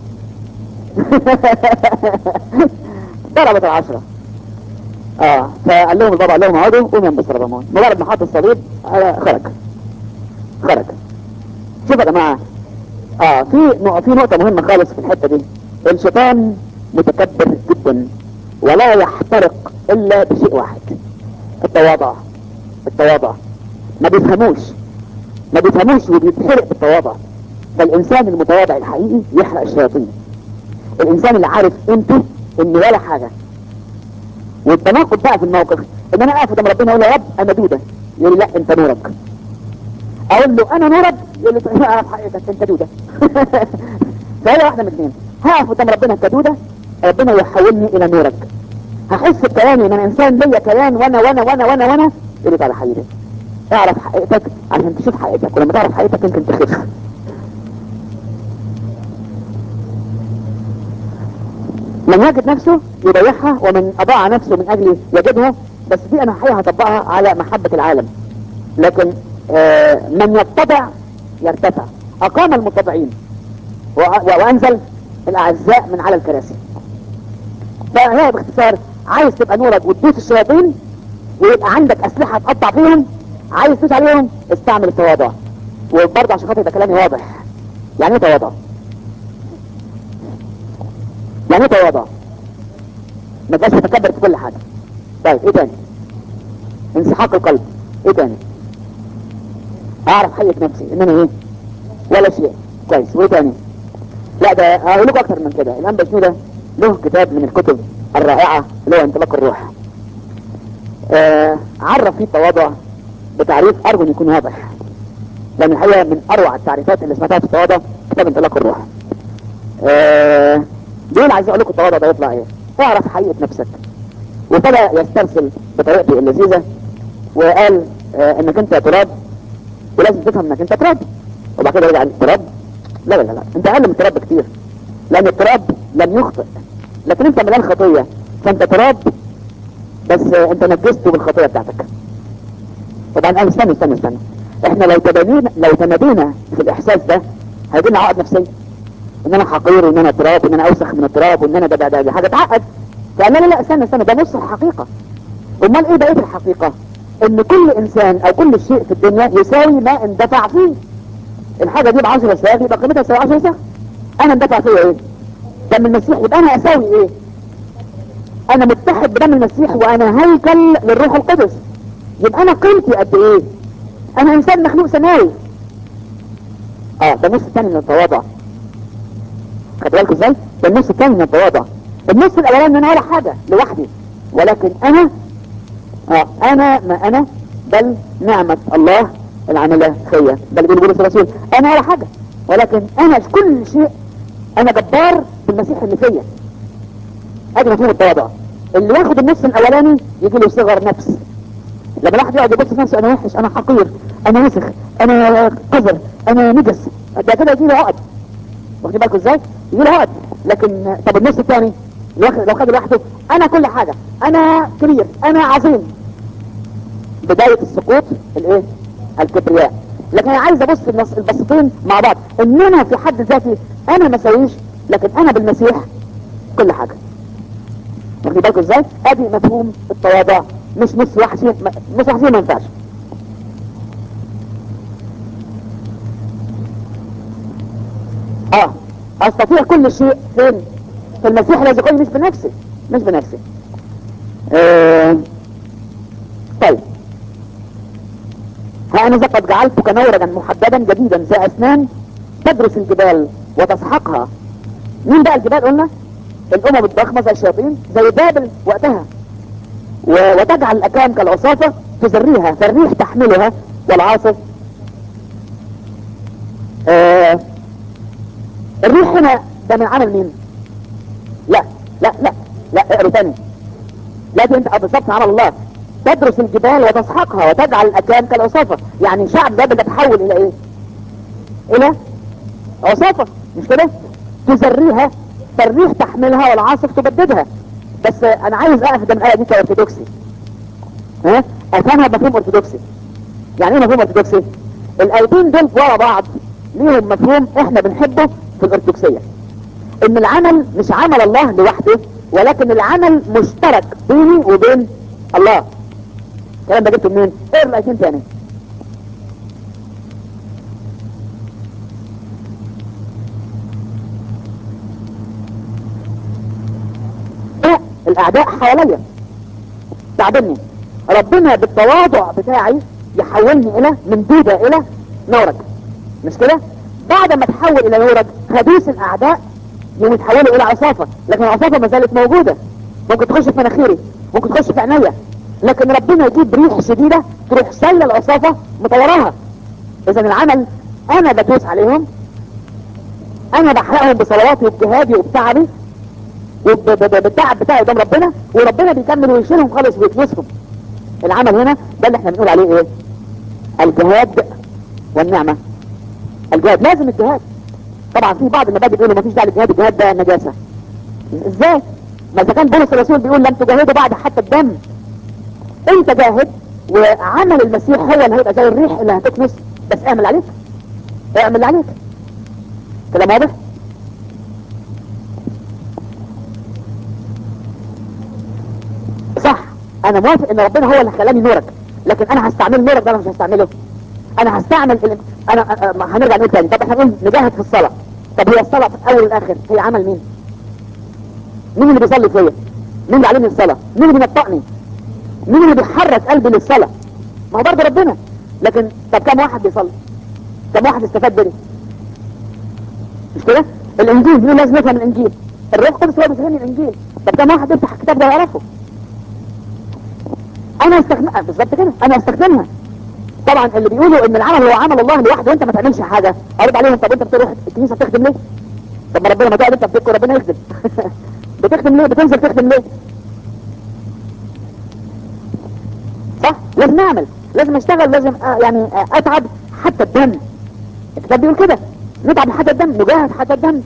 ضربت العشرة اه فقال لهم البابا قال لهم اقعدوا قوموا يا مستر رمضان مجرد ما حط الصليب آه خرج خرج شوف يا جماعه اه في نق- في نقطه مهمه خالص في الحته دي الشيطان متكبر جدا ولا يحترق الا بشيء واحد التواضع التواضع ما بيفهموش ما بيفهموش وبيتحرق بالتواضع فالانسان المتواضع الحقيقي يحرق الشياطين الانسان اللي عارف قيمته انه ولا حاجه والتناقض بقى في الموقف ان انا اقف قدام ربنا اقول له يا رب انا دوده يقول لي لا انت نورك اقول له انا نورك يقول لي طيب اعرف حقيقتك انت دوده فهي واحده من الاثنين هقف قدام ربنا كدوده ربنا يحولني الى نورك هحس بكلامي ان انا انسان ليا كيان وانا وانا وانا وانا وانا يقول لي تعالى حقيقتك اعرف حقيقتك عشان تشوف حقيقتك ولما تعرف حقيقتك يمكن تخف من يجد نفسه يضيعها ومن اضاع نفسه من اجل يجدها بس دي انا حقيقة هطبقها على محبة العالم لكن آه من يتبع يرتفع اقام المتبعين و- و- وانزل الاعزاء من على الكراسي فهي باختصار عايز تبقى نورك وتدوس الشياطين ويبقى عندك اسلحه تقطع فيهم عايز تدوس عليهم استعمل التواضع وبرضه عشان خاطر يبقى كلامي واضح يعني ايه تواضع؟ يعني ايه تواضع؟ ما تبقاش متكبر في كل حاجه طيب ايه تاني؟ انسحاق القلب ايه تاني؟ اعرف حقيقة نفسي ان انا ايه؟ ولا شيء كويس وايه تاني؟ لا ده هقول لكم اكتر من كده الانبا شنودة له كتاب من الكتب الرائعة اللي هو انطلاق الروح آه عرف فيه التواضع بتعريف ارجو ان يكون واضح لان الحقيقة من اروع التعريفات اللي سمعتها في التواضع كتاب انطلاق الروح آه دول عايز اقول لكم التواضع ده يطلع ايه اعرف حقيقة نفسك وابتدى يسترسل بطريقته اللذيذة وقال آه انك انت تراب ولازم تفهم انك انت تراب وبعد كده يرجع التراب لا لا لا لا انت اقل من التراب بكتير لان التراب لم يخطئ لكن انت مليان خطية فانت تراب بس آه، انت نجسته بالخطية بتاعتك طبعا قال استنى استنى استنى احنا لو تبنينا لو تمدينا في الاحساس ده هيجيلنا عقد نفسية ان انا حقير وان انا تراب وان انا اوسخ من التراب وان انا ده ده ده, ده حاجة تعقد فقال لا لا لا استنى استنى ده نص الحقيقة امال ايه بقية الحقيقة ان كل انسان او كل شيء في الدنيا يساوي ما اندفع فيه الحاجة دي ب 10 ساغ يبقى قيمتها تساوي 10 ساغ انا اندفع فيها ايه دم المسيح يبقى انا اساوي ايه انا متحد بدم المسيح وانا هيكل للروح القدس يبقى انا قيمتي قد ايه انا انسان مخلوق سماوي اه ده النص الثاني من التواضع خد بالكم ازاي ده النص الثاني من التواضع النص الاولاني ان انا ولا حاجه لوحدي ولكن انا اه انا ما انا بل نعمة الله العاملة فيا بل بيقول بولس الرسول انا ولا حاجة ولكن انا في كل شيء انا جبار بالمسيح اللي فيا ادي مفهوم التواضع اللي ياخد النص الاولاني يجي له صغر نفس لما الواحد يقعد يبص في نفسه انا وحش انا حقير انا وسخ انا قذر انا نجس ده كده يجي له عقد واخدين بالكم ازاي؟ يجي له عقد لكن طب النص الثاني لو خد لو خد لوحده انا كل حاجه انا كبير انا عظيم بدايه السقوط الايه؟ الكبرياء لكن انا عايز ابص النص البسطين مع بعض ان انا في حد ذاتي انا ما اسويش لكن انا بالمسيح كل حاجه واخدين بالكم ازاي؟ ادي مفهوم التواضع مش نص وحشي نص وحشي ما ينفعش اه استطيع كل شيء فين في المسيح الذي يقول مش بنفسي مش بنفسي آه. طيب ها انا قد جعلتك نورا محددا جديدا ذا اسنان تدرس الجبال وتسحقها مين بقى الجبال قلنا الامم الضخمه زي الشياطين زي بابل وقتها و- وتجعل الاكام كالعصافه تزريها فالريح تحملها والعاصف آه الريح هنا ده من عمل مين لا لا لا لا اقرا تاني لا دي انت آه بالظبط عمل الله تدرس الجبال وتسحقها وتجعل الاكام كالعصافه يعني شعب بابل ده تحول الى ايه الى عصافه مش كده تزريها فالريح تحملها والعاصف تبددها بس آه، انا عايز اقف قدام الايه دي كارثوذكسي ها افهمها بمفهوم ارثوذكسي يعني ايه مفهوم ارثوذكسي الايتين دول ورا بعض ليهم مفهوم احنا بنحبه في الارثوذكسيه ان العمل مش عمل الله لوحده ولكن العمل مشترك بيني وبين الله الكلام ده جبته منين؟ اقرا الايتين تاني إيه؟ الاعداء حواليا تعبني ربنا بالتواضع بتاعي يحولني الى من دودة الى نورك مش كده بعد ما تحول الى نورك هدوس الاعداء يوم يتحولوا الى عصافة لكن العصافة ما زالت موجودة ممكن تخش في مناخيري ممكن تخش في عينيا لكن ربنا يجيب ريح شديدة تروح سايلة العصافة مطوراها اذا العمل انا بدوس عليهم انا بحرقهم بصلواتي وبجهادي وبتعبي وبالتعب بتاعي قدام ربنا وربنا بيكمل ويشيلهم خالص ويكنسهم العمل هنا ده اللي احنا بنقول عليه ايه الجهاد والنعمة الجهاد لازم الجهاد طبعا في بعض المبادئ بيقولوا ما فيش داعي للجهاد الجهاد ده نجاسة ازاي ما اذا كان بولس الرسول بيقول لم تجاهدوا بعد حتى الدم انت جاهد وعمل المسيح هو اللي هيبقى زي الريح اللي هتكنس بس اعمل عليك اعمل عليك كلام واضح صح انا موافق ان ربنا هو اللي خلاني نورك لكن انا هستعمل نورك ده انا مش هستعمله انا هستعمل ال... انا أ- أ- هنرجع نقول تاني طب احنا نقول نجاهد في الصلاة طب هي الصلاة في الاول والاخر هي عمل مين مين اللي بيصلي فيا مين اللي علمني الصلاة مين اللي بينطقني مين اللي بيحرك قلبي للصلاة ما هو برضه ربنا لكن طب كم واحد بيصلي كم واحد استفاد بني مش كده الانجيل بيقول لازم نفهم الانجيل الروح القدس هو بيفهمني الانجيل طب كم واحد يفتح الكتاب ده يعرفه انا استخدم بالظبط كده انا استخدمها طبعا اللي بيقولوا ان العمل هو عمل الله لوحده وانت ما تعملش حاجه ارد عليهم طب انت بتروح الكنيسه تخدم ليه طب ما ربنا ما تقعد انت بتذكر ربنا يخدم بتخدم ليه بتنزل تخدم ليه صح لازم نعمل لازم اشتغل لازم آه يعني آه اتعب حتى الدم الكتاب بيقول كده نتعب حتى الدم نجاهد حتى الدم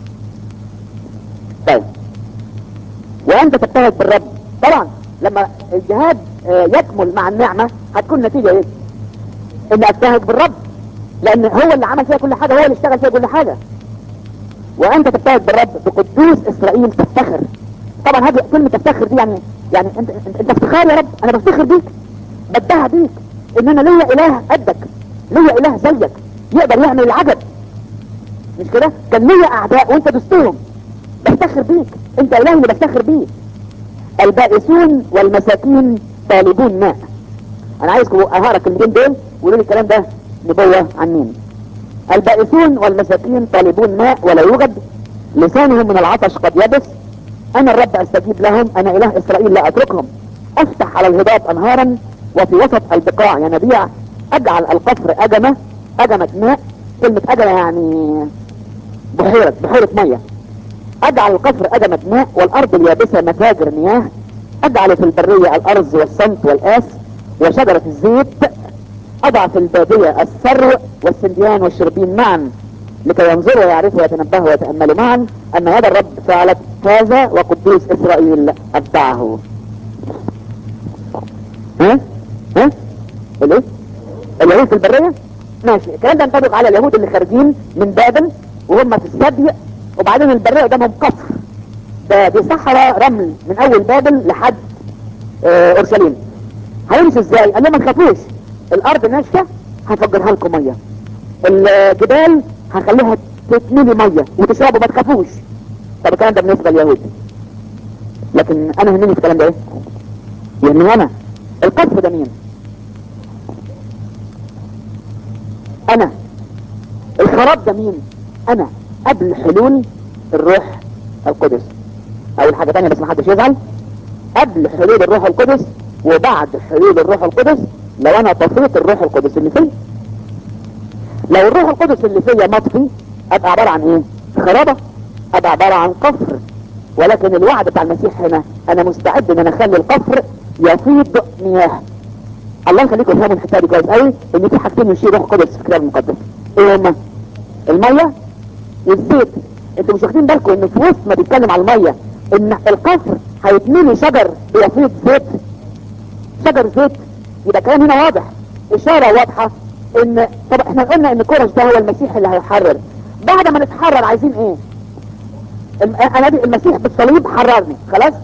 طيب وانت تجتهد بالرب طبعا لما الجهاد آه، يكمل مع النعمة هتكون نتيجة ايه ان اجتهد بالرب لان هو اللي عمل فيها كل حاجة هو اللي اشتغل فيها كل حاجة وانت تجتهد بالرب بقدوس اسرائيل تفتخر طبعا هذه كلمة تفتخر دي يعني يعني انت انت, انت افتخار يا رب انا بفتخر بيك بدها بيك ان انا ليا اله قدك ليا اله زيك يقدر يعمل العجب مش كده كان ليا اعداء وانت دستهم بفتخر بيك انت اله اللي بفتخر بيه البائسون والمساكين طالبون ماء انا عايزكم اهارك الكلمتين دول وقولوا لي الكلام ده نبوة عن مين البائسون والمساكين طالبون ماء ولا يوجد لسانهم من العطش قد يبس انا الرب استجيب لهم انا اله اسرائيل لا اتركهم افتح على الهضاب انهارا وفي وسط البقاع ينابيع اجعل القفر اجمة اجمة ماء كلمة اجمة يعني بحيرة بحيرة مية اجعل القفر اجمة ماء والارض اليابسة متاجر مياه اجعل في البرية الارز والصمت والاس وشجرة الزيت اضع في البادية السرو والسنديان والشربين معا لكي ينظروا ويعرفوا ويتنبهوا ويتأملوا معا ان يد الرب فعلت هذا وقدوس اسرائيل اتبعه ها ها الايه اليهود في البرية ماشي الكلام ده ينطبق على اليهود اللي خارجين من بابل وهم في السبي وبعدين البرية قدامهم قصر ده دي صحراء رمل من اول بابل لحد آه، اورشليم هيمشوا ازاي قال لهم ما تخافوش الارض ناشفه هفجرها لكم ميه الجبال هخليها تتملي ميه وتشربوا ما تخافوش طب الكلام ده بالنسبه لليهود لكن انا يهمني في الكلام ده ايه يهمني انا القصف ده مين انا الخراب ده مين انا قبل حلول الروح القدس اول حاجة تانية بس ما حدش يزعل قبل حلول الروح القدس وبعد حلول الروح القدس لو انا طفيت الروح القدس اللي فيا لو الروح القدس اللي فيا مطفي ابقى عبارة عن ايه خرابة ابقى عبارة عن قفر ولكن الوعد بتاع المسيح هنا انا مستعد ان انا اخلي القفر يفيض مياه الله يخليكم تفهموا الحته دي كويس قوي ان في حاجتين يشير روح القدس في الكتاب المقدس ايه هما الميه والزيت انتوا مش واخدين بالكم ان في وسط ما بيتكلم على الميه ان القفر هيتملي شجر بيفيض زيت شجر زيت يبقى كلام هنا واضح اشاره واضحه ان طب احنا قلنا ان كورش ده هو المسيح اللي هيحرر بعد ما نتحرر عايزين ايه الم- انا دي المسيح بالصليب حررني خلاص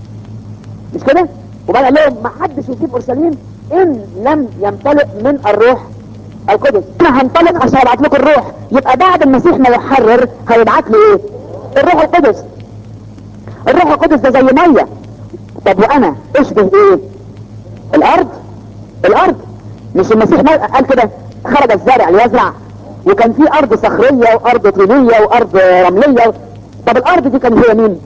مش كده وبعد قال لهم ما حدش يسيب اورشليم ان لم يمتلئ من الروح القدس انا هنطلق عشان ابعت لكم الروح يبقى بعد المسيح ما يحرر هيبعت لي ايه الروح القدس الروح القدس ده زي ميه طب وانا اشبه ايه الارض الارض مش المسيح ما قال كده خرج الزارع ليزرع وكان في ارض صخريه وارض طينيه وارض رمليه طب الارض دي كان هي مين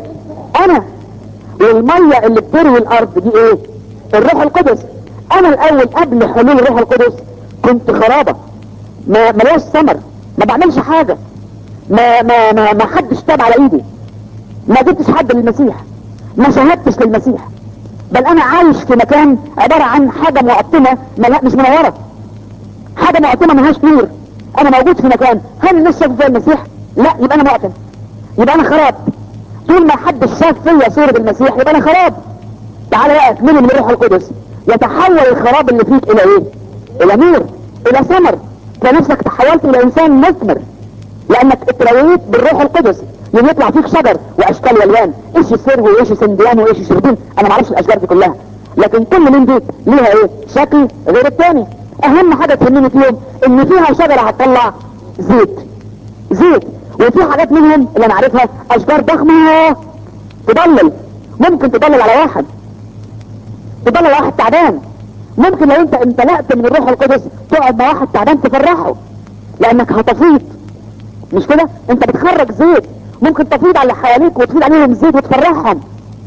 انا والميه اللي بتروي الارض دي ايه الروح القدس انا الاول قبل حلول الروح القدس كنت خرابه ما ملوش ثمر ما بعملش حاجه ما ما ما, ما حدش تاب على ايدي ما جبتش حد للمسيح ما شهدتش للمسيح بل انا عايش في مكان عباره عن حاجه مؤطمه ملا- مش منوره حاجه مؤطمه ملهاش نور انا موجود في مكان هل الناس شافوا فيا المسيح لا يبقى انا مؤتم يبقى انا خراب طول ما حد شاف فيا صورة المسيح يبقى انا خراب تعالى بقى اكملي من الروح القدس يتحول الخراب اللي فيك الى ايه الى نور الى ثمر تلاقي نفسك تحولت الى انسان مثمر لانك اترويت بالروح القدس يوم يطلع فيك شجر واشكال والوان ايش سرو وايش سنديان وايش شربين انا ما اعرفش الاشجار دي كلها لكن كل من دي ليها ايه شكل غير التاني اهم حاجه تهمني فيهم ان فيها شجره هتطلع زيت زيت وفي حاجات منهم اللي انا عارفها اشجار ضخمه تضلل ممكن تضلل على واحد تضلل على واحد تعبان ممكن لو انت امتلأت من الروح القدس تقعد مع واحد تعبان تفرحه لانك هتفيض مش كده انت بتخرج زيت ممكن تفيض على اللي حواليك وتفيض عليهم زيت وتفرحهم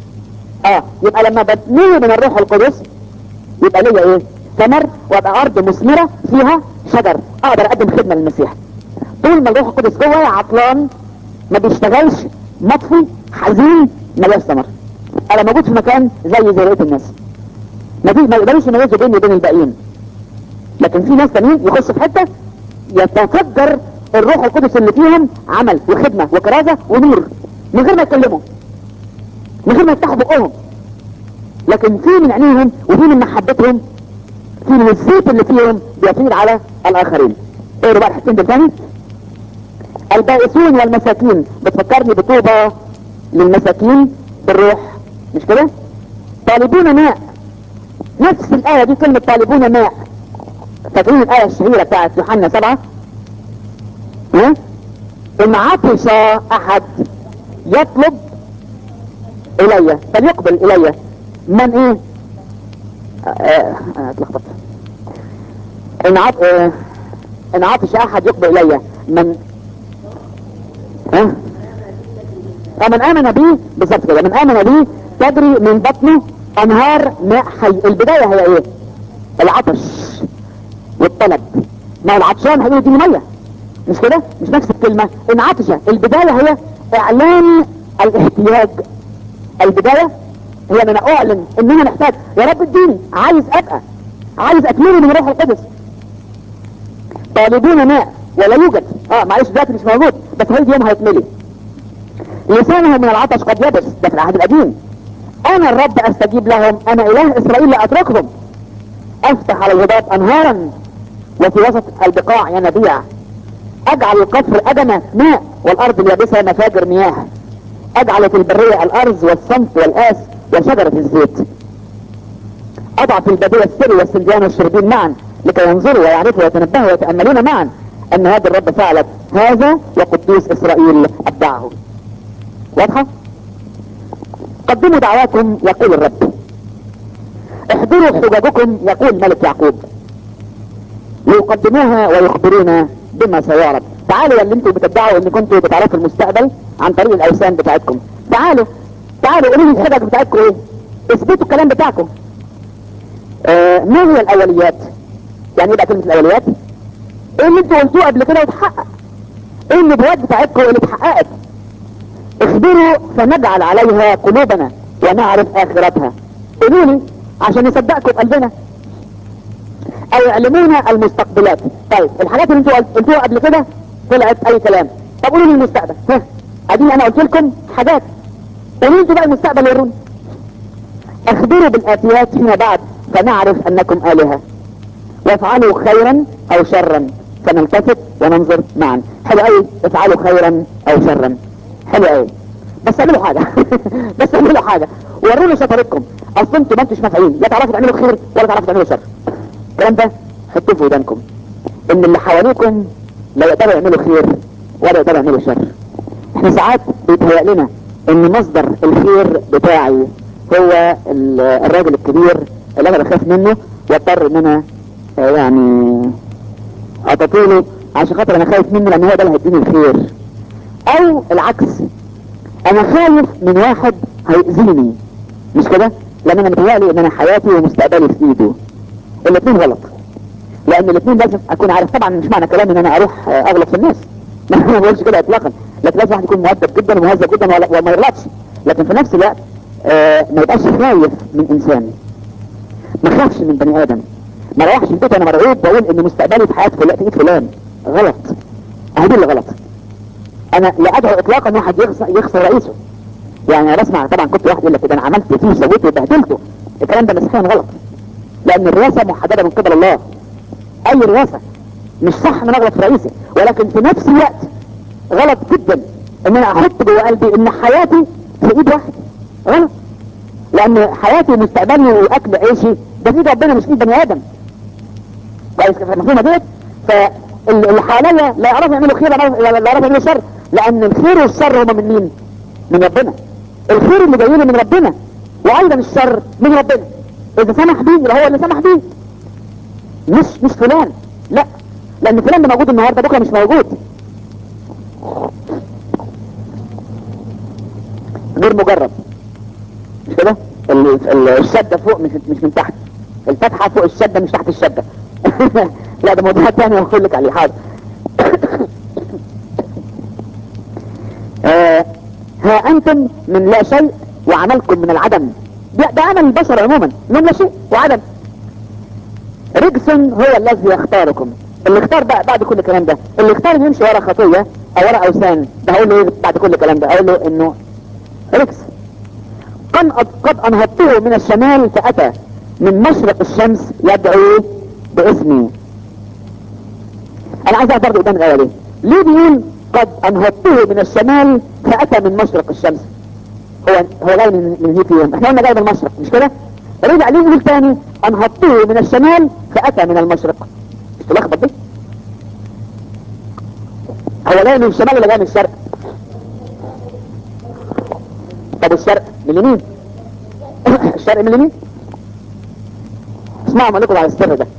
اه يبقى لما بتميل من الروح القدس يبقى ليا ايه ثمر وابقى ارض مثمره فيها شجر اقدر اقدم خدمه للمسيح طول ما الروح القدس جوه عطلان ما بيشتغلش مطفي حزين ملوش ثمر انا موجود في مكان زي زي بقيه الناس ما في ما يقدرش يميزوا بيني وبين الباقيين لكن في ناس تانيين يخشوا في حته يتفجر الروح القدس اللي فيهم عمل وخدمه وكرازه ونور من غير ما يتكلموا من غير ما يفتحوا بقهم لكن في من عينيهم وفي من محبتهم في من الزيت اللي فيهم بيفيض على الاخرين اقروا بقى الحتتين دول تاني البائسون والمساكين بتفكرني بطوبة للمساكين بالروح مش كده طالبون ماء نفس الآية دي كلمة طالبون ماء فاكرين الآية الشهيرة بتاعت يوحنا سبعة ها إن عطش أحد يطلب إلي فليقبل إلي من إيه آه، آه، آه، اتلخبطت إن عط... آه، إن عطش أحد يقبل إلي من ها فمن امن بي بالظبط كده من امن بي تجري من بطنه انهار ماء حي البدايه هي ايه العطش والطلب ما هو العطشان هيقول اديني ميه مش كده مش نفس الكلمة ان عطشة البداية هي اعلان الاحتياج البداية هي ان انا اعلن ان انا محتاج يا رب اديني عايز ابقى عايز اتملي من روح القدس طالبون ماء ولا يوجد اه معلش دلوقتي مش موجود بس هيجي يوم هيتملي لسانهم من العطش قد يبس ده في العهد القديم انا الرب استجيب لهم انا اله اسرائيل لا اتركهم افتح على الهضاب انهارا وفي وسط البقاع ينابيع اجعل القفر ادمة ماء والارض اليابسة مفاجر مياه اجعل في البرية الارز والصمت والاس وشجرة الزيت اضع في البدية السر والسنديان والشربين معا لكي ينظروا ويعرفوا ويتنبهوا ويتأملون معا ان هذا الرب فعلت هذا وقدوس اسرائيل ابدعه واضحة قدموا دعواكم يقول الرب احضروا حججكم يقول ملك يعقوب ليقدموها ويخبرونا بما سيعرض تعالوا يا اللي انتوا بتدعوا ان كنتوا بتعرفوا المستقبل عن طريق الاوثان بتاعتكم تعالوا تعالوا قولوا لي الحجج بتاعتكم ايه اثبتوا الكلام بتاعكم آه ما هي الاوليات يعني ايه بقى كلمه الاوليات ايه اللي انتوا قلتوه قبل كده وتحقق ايه النبوات بتاعتكم اللي اتحققت اخبروا فنجعل عليها قلوبنا ونعرف اخرتها قولوا لي عشان نصدقكم بقلبنا او يعلمونا المستقبلات طيب الحاجات اللي انتوا قلتوها قبل كده طلعت اي كلام طب قولوا لي المستقبل ها اديني انا قلت لكم حاجات قولوا لي انتوا بقى المستقبل وروني اخبروا بالاتيات فيما بعد فنعرف انكم الهه وافعلوا خيرا او شرا فنلتفت وننظر معا حلو قوي افعلوا خيرا او شرا حلو قوي بس اعملوا حاجه بس اعملوا حاجه ورونا شطارتكم اصل انتوا ما انتوش نافعين لا تعرفوا تعملوا خير ولا تعرفوا تعملوا شر الكلام ده حطوه في ودانكم ان اللي حواليكم لا يقدروا يعملوا خير ولا يقدروا يعملوا شر احنا ساعات بيتهيأ لنا ان مصدر الخير بتاعي هو ال- الراجل الكبير اللي انا بخاف منه واضطر ان انا آه، يعني اعطيله عشان خاطر انا خايف منه لان هو ده اللي هيديني الخير او العكس انا خايف من واحد هيأذيني مش كده لان انا متهيألي ان انا حياتي ومستقبلي في ايده الاثنين غلط لان الاثنين لازم اكون عارف طبعا مش معنى كلامي ان انا اروح آه، اغلط في الناس ما بقولش كده اطلاقا لكن لازم واحد يكون مؤدب جدا ومهذب جدا ولا- وما يغلطش لكن في نفس الوقت آه، ما يبقاش خايف من انسان ما خافش من بني ادم ما روحش البيت انا مرعوب بقول ان مستقبلي في حياه فلان في ايد فلان غلط اهدي اللي غلط انا لا ادعو اطلاقا ان واحد يخسر, يخسر رئيسه يعني انا بسمع طبعا كنت واحد يقول لك كده انا عملت فيه وسويته وبهدلته الكلام ده مسيحيا غلط لان الرئاسه محدده من قبل الله اي رئاسه مش صح ان انا اغلط في رئيسي ولكن في نفس الوقت غلط جدا ان انا احط جوه قلبي ان حياتي في ايد واحد غلط لان حياتي ومستقبلي واكل عيشي ده في ايد ربنا مش في ايد بني ادم كويس كده المفهومه ديت فاللي حواليا لا يعرفوا يعملوا خير ولا لا لا يعرفوا يعملوا شر لان الخير والشر هما من مين؟ من ربنا الخير اللي جاي لي من ربنا وايضا الشر من ربنا اذا سمح بيه يبقى هو اللي سمح بيه مش مش فلان لا لان فلان ده موجود النهارده بكره مش موجود غير مجرد مش كده ال- ال- الشده فوق مش مش من تحت الفتحه فوق الشده مش تحت الشده لا ده موضوع تاني هقول لك عليه حاضر آه، ها انتم من لا شيء وعملكم من العدم ده, ده عمل البشر عموما انهم لا شيء وعدم رجس هو الذي يختاركم اللي اختار بقى بعد كل الكلام ده اللي اختار إنه يمشي ورا خطيه او ورا اوثان ده هقول له ايه بعد كل الكلام ده اقول له انه رجس قد قد انهضته من الشمال فاتى من مشرق الشمس يدعو باسمي انا عايز اعرف برضه قدام الايه ليه ليه بيقول قد انهضته من الشمال فاتى من مشرق الشمس هو هو جاي من من هيك يوم احنا قلنا جاي من المشرق مش كده رجع ليه يقول تاني انهضته من الشمال فاتى من المشرق مش تلخبط دي هو جاي من الشمال ولا جاي من الشرق طب الشرق من اليمين الشرق من اليمين اسمعوا مالكم على السر ده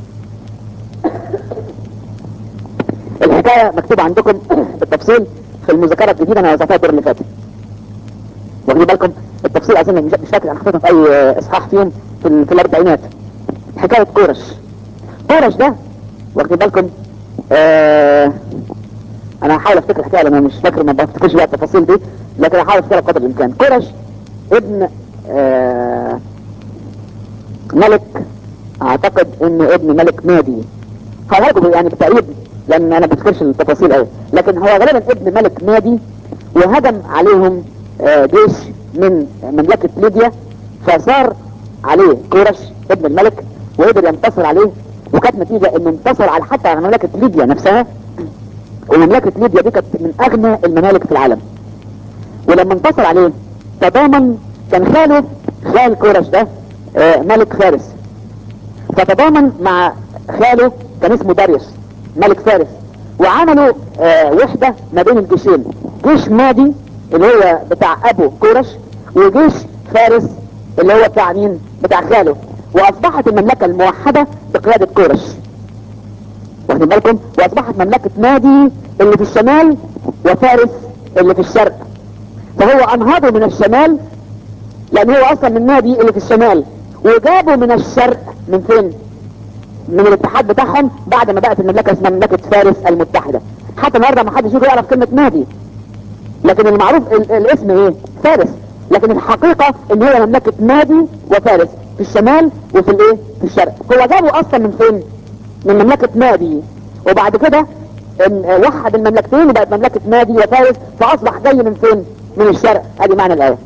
الحكاية مكتوبة عندكم بالتفصيل في المذكرة الجديدة انا وزعتها الدور اللي فات واخدين بالكم التفصيل اظن مش مش فاكر انا حطيتها في اي اصحاح فيهم في, ال- في الاربعينات حكاية كورش كورش ده واخدين بالكم آه انا هحاول افتكر الحكايه لان انا مش فاكر ما بفتكرش بقى التفاصيل دي لكن هحاول افتكرها قدر الامكان كورش ابن آه ملك اعتقد انه ابن ملك مادي هقول يعني بالتقريب لان انا ما بفتكرش التفاصيل قوي لكن هو غالبا ابن ملك مادي وهجم عليهم آه جيش من مملكة ليبيا فصار عليه كورش ابن الملك وقدر ينتصر عليه وكانت نتيجة انه انتصر على حتى على مملكة ليبيا نفسها ومملكة ليبيا دي كانت من اغنى الممالك في العالم ولما انتصر عليه تضامن كان خاله خال كورش ده آه ملك فارس فتضامن مع خاله كان اسمه داريوس ملك فارس وعملوا آه وحدة ما بين الجيشين جيش مادي اللي هو بتاع ابو كورش وجيش فارس اللي هو بتاع مين بتاع خاله واصبحت المملكة الموحدة بقيادة كورش واخدين بالكم واصبحت مملكة مادي اللي في الشمال وفارس اللي في الشرق فهو انهضوا من الشمال لان هو اصلا من نادي اللي في الشمال وجابوا من الشرق من فين من الاتحاد بتاعهم بعد ما بقت المملكة اسمها مملكة فارس المتحدة حتى النهارده ما حدش يقدر يعرف كلمة نادي لكن المعروف ال الاسم ايه فارس لكن الحقيقة ان هي مملكة نادي وفارس في الشمال وفي الايه في الشرق هو جابوا اصلا من فين من مملكة نادي وبعد كده وحد المملكتين وبقت مملكة نادي وفارس فاصبح جاي من فين من الشرق ادي معنى الايه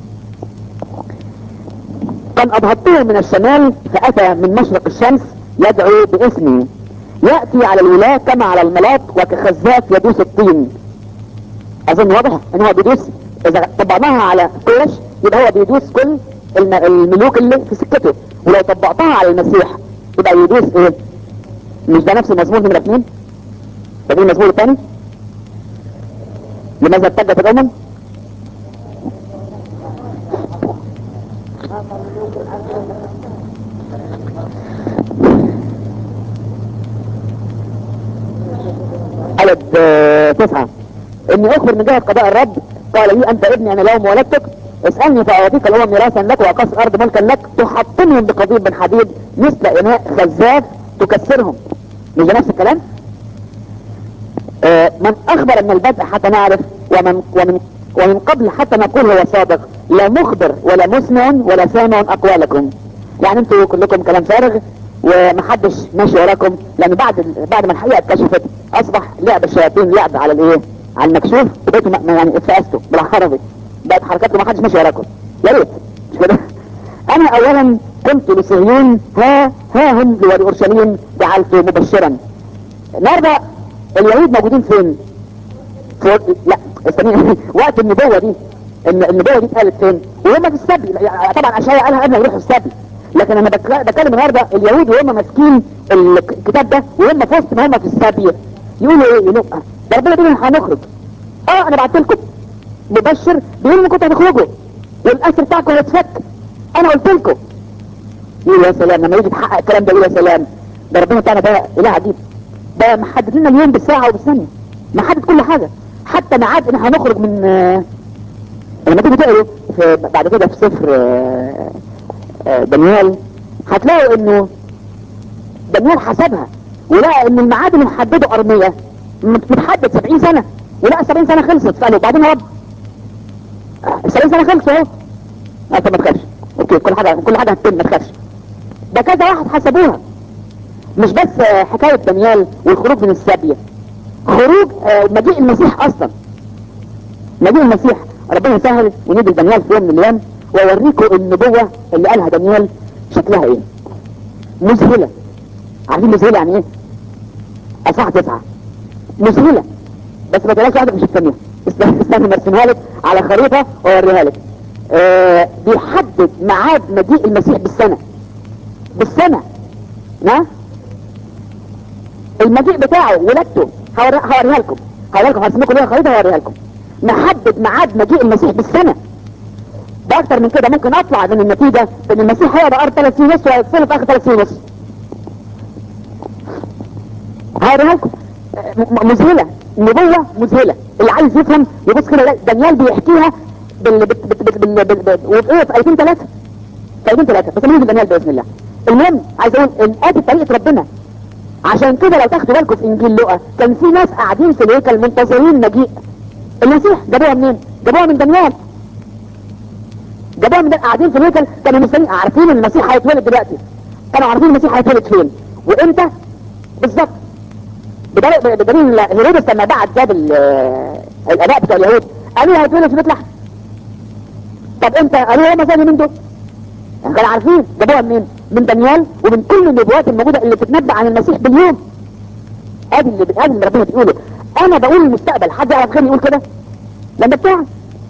كان أبهضته من الشمال فأتى من مشرق الشمس يدعو باسمي يأتي على الولاة كما على الملاط وكخزاف يدوس الطين أظن واضح إن هو بيدوس إذا طبقناها على قرش يبقى هو بيدوس كل الملوك اللي في سكته ولو طبقتها على المسيح يبقى يدوس إيه مش ده نفس المزمور نمرة اثنين فدي المزمور الثاني لماذا اتجت الأمم عدد تسعة اني اخبر من جهة قضاء الرب قال لي انت ابني انا لهم ولدتك اسألني فاعطيك الامم ميراثا لك واقص الارض ملكا لك تحطمهم بقضيب من حديد مثل اناء خزاف تكسرهم مش ده نفس الكلام آه من اخبر من البدء حتى نعرف ومن ومن ومن قبل حتى نقول هو صادق لا مخبر ولا مسمع ولا سامع اقوالكم يعني انتوا كلكم كلام فارغ ومحدش ماشي وراكم لان بعد بعد ما الحقيقه اتكشفت اصبح لعب الشياطين لعب على الايه على المكشوف وبقيتوا يعني اتفقستوا بالعربي بقت حركاتكم ما حدش ماشي وراكم يا ريت مش كده انا اولا قلت لصهيون ها ها هم ولأورشليم جعلت مبشرا النهارده اليهود موجودين فين؟ في لا استني وقت النبوه دي النبوه دي اتقالت فين؟ وهم في السبي طبعا اشعياء قالها قبل ما يروحوا السبي لكن انا بتكلم النهارده اليهود وهم ماسكين الكتاب ده وهم في وسط ما هم في السبي يقولوا ايه؟ يقولوا ده ربنا بيقول هنخرج اه انا بعت لكم مبشر بيقول انكم هتخرجوا والاسر بتاعكم هيتفك انا قلت لكم يقول يا سلام لما يجي يتحقق الكلام ده يقول يا سلام ده ربنا بتاعنا ده اله عجيب ده محدد لنا اليوم بالساعه وبالثانيه محدد كل حاجه حتى ميعاد ان احنا هنخرج من آه لما تيجي تقروا بعد كده في سفر آه آه دانيال هتلاقوا انه دانيال حسبها ولقى ان الميعاد اللي محدده ارميه متحدد 70 سنه ولقى 70 سنه خلصت فقال له بعدين يا رب 70 سنه خلصوا اهو انت ما تخافش اوكي كل حاجه كل حاجه هتتم ما تخافش ده كذا واحد حسبوها مش بس حكايه دانيال والخروج من السبيه خروج مجيء المسيح اصلا مجيء المسيح ربنا يسهل ونيجي دانيال في يوم من الايام واوريكم النبوه اللي قالها دانيال شكلها ايه مذهله عارفين مذهله يعني ايه اصح تسعه مذهله بس ما تلاقيش واحده مش الثانيه استنى استنى مرسمها لك على خريطه واوريها لك آه بيحدد ميعاد مجيء المسيح بالسنه بالسنه نعم المجيء بتاعه ولادته هوريها لكم هوريها لكم هرسم لكم ليها خريطه هوريها لكم محدد ميعاد مجيء المسيح بالسنه ده اكتر من كده ممكن اطلع من النتيجه ان المسيح هيقعد ارض ثلاث سنين ونص وهيتصل في اخر ثلاث سنين ونص هوريها لكم مذهله نبوه مذهله اللي عايز يفهم يبص كده دانيال بيحكيها بال بال بال بال بال بال وفي في 2003 في 2003 بس نيجي دانيال باذن الله المهم عايز اقول ان ادي طريقه ربنا عشان كده لو تاخدوا بالكم في انجيل لوقا كان في ناس قاعدين في الهيكل منتظرين مجيء المسيح جابوها منين؟ جابوها من دانيال جابوها من دانيال قاعدين في الهيكل كانوا مستنيين عارفين ان المسيح هيتولد دلوقتي كانوا عارفين المسيح هيتولد فين وامتى بالظبط بدليل بدليل هيرودس لما بعت جاب ال- الاباء بتوع اليهود قالوا له هيتولد في بيت لحم طب امتى قالوا هم زي من دول يعني كانوا عارفين جابوها منين من دانيال ومن كل النبوات الموجوده اللي بتتنبأ عن المسيح باليوم ادي اللي ادي اللي ربنا بيقوله انا بقول المستقبل حد يعرف غيري يقول كده لما بتاعي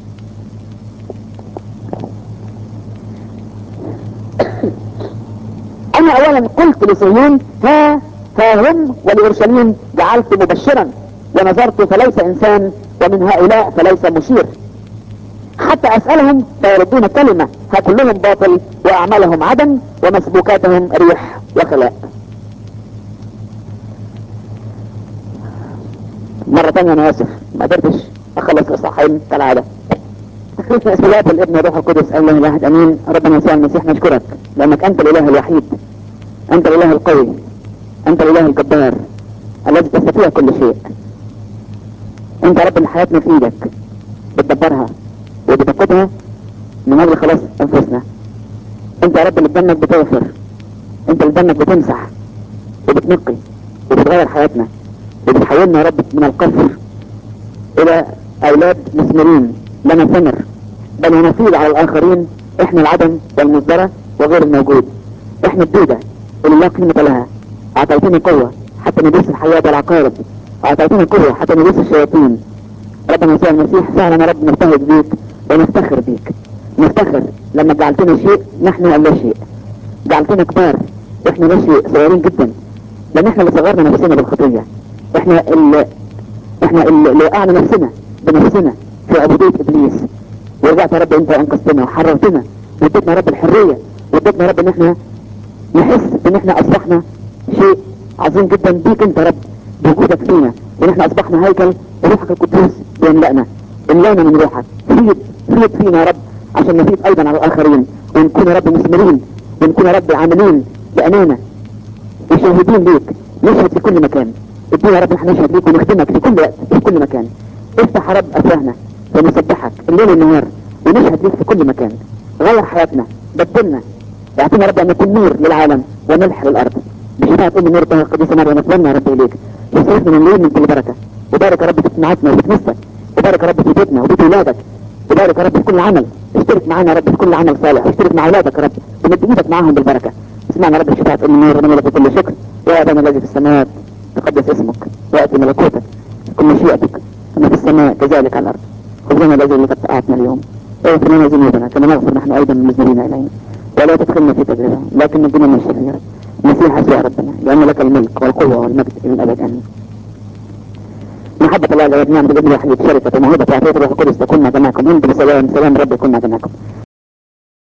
انا اولا قلت لصهيون ها ها هم ولأورشليم جعلت مبشرا ونظرت فليس انسان ومن هؤلاء فليس مشير حتى اسألهم فيردون كلمة ها كلهم باطل واعمالهم عدم ومسبوكاتهم ريح وخلاء مرة تانية انا اسف ما قدرتش اخلص الاصحاحين كالعادة تكريس اسم الله الابن والروح القدس الله الواحد امين ربنا يسوع المسيح نشكرك لانك انت الاله الوحيد انت الاله القوي انت الاله الجبار الذي تستطيع كل شيء انت رب اللي حياتنا في ايدك بتدبرها وبتقودها من اجل خلاص انفسنا انت يا رب اللي بدنك بتغفر انت اللي بدنك بتمسح وبتنقي وبتغير حياتنا وبتحولنا يا رب من القفر الى اولاد مثمرين لنا ثمر بل نفيد على الاخرين احنا العدم والمصدرة وغير الموجود احنا الدودة اللي لا قيمة لها اعطيتني قوة حتى ندوس الحياة والعقارب اعطيتني قوة حتى ندوس الشياطين ربنا يسوع المسيح فعلا يا رب نبتهج بيك ونفتخر بيك نفتخر لما جعلتنا شيء نحن لا شيء جعلتنا كبار واحنا لا شيء صغيرين جدا لان احنا اللي صغرنا نفسنا بالخطية احنا اللي احنا اللي اللي وقعنا نفسنا بنفسنا في عبودية ابليس ورجعت يا رب انت انقذتنا وحررتنا واديتنا يا رب الحرية واديتنا يا رب ان احنا نحس ان احنا اصبحنا شيء عظيم جدا بيك انت يا رب بوجودك فينا وان احنا اصبحنا هيكل وروحك القدوس بيملأنا املانا من روحك فيض فيض فينا يا رب عشان نفيد ايضا على الاخرين ونكون يا رب مثمرين ونكون يا رب عاملين بامانه وشاهدين ليك نشهد في كل مكان ادينا يا رب احنا نشهد ليك ونخدمك في كل وقت في كل مكان افتح يا رب افواهنا ونسبحك الليل والنهار ونشهد ليك في كل مكان غير حياتنا بدلنا اعطينا يا رب ان نكون نور للعالم وملح للارض بشفاعة ام نور طه القديسه مريم نتمنى يا رب اليك وصرفنا من الليل من كل بركه وبارك يا رب في اجتماعاتنا وفي كنيستك وبارك يا رب في بيتنا وبيت ولادك وبارك يا رب في كل عمل اشترك معانا يا رب في كل عمل صالح واشترك مع اولادك يا رب ومد ايدك معاهم بالبركه اسمعنا يا رب شفاعة ام نور ونملك بكل شكر يا ابانا الذي في السماوات تقدس اسمك واتي ملكوتك كل مشيئتك كما في السماء كذلك على الارض خذنا الذي اللي قد اعطنا اليوم واغفر لنا ذنوبنا كما نغفر نحن ايضا المذنبين الينا ولا تدخلنا في تجربه لكن نجنا من الشرير مسيح يسوع ربنا لان لك الملك والقوه والمجد الى الابد امين محبة الله الذي نعم بالابن الوحيد شركة وموهبة وعطية الروح القدس تكون مع جميعكم انت بسلام سلام رب يكون مع جميعكم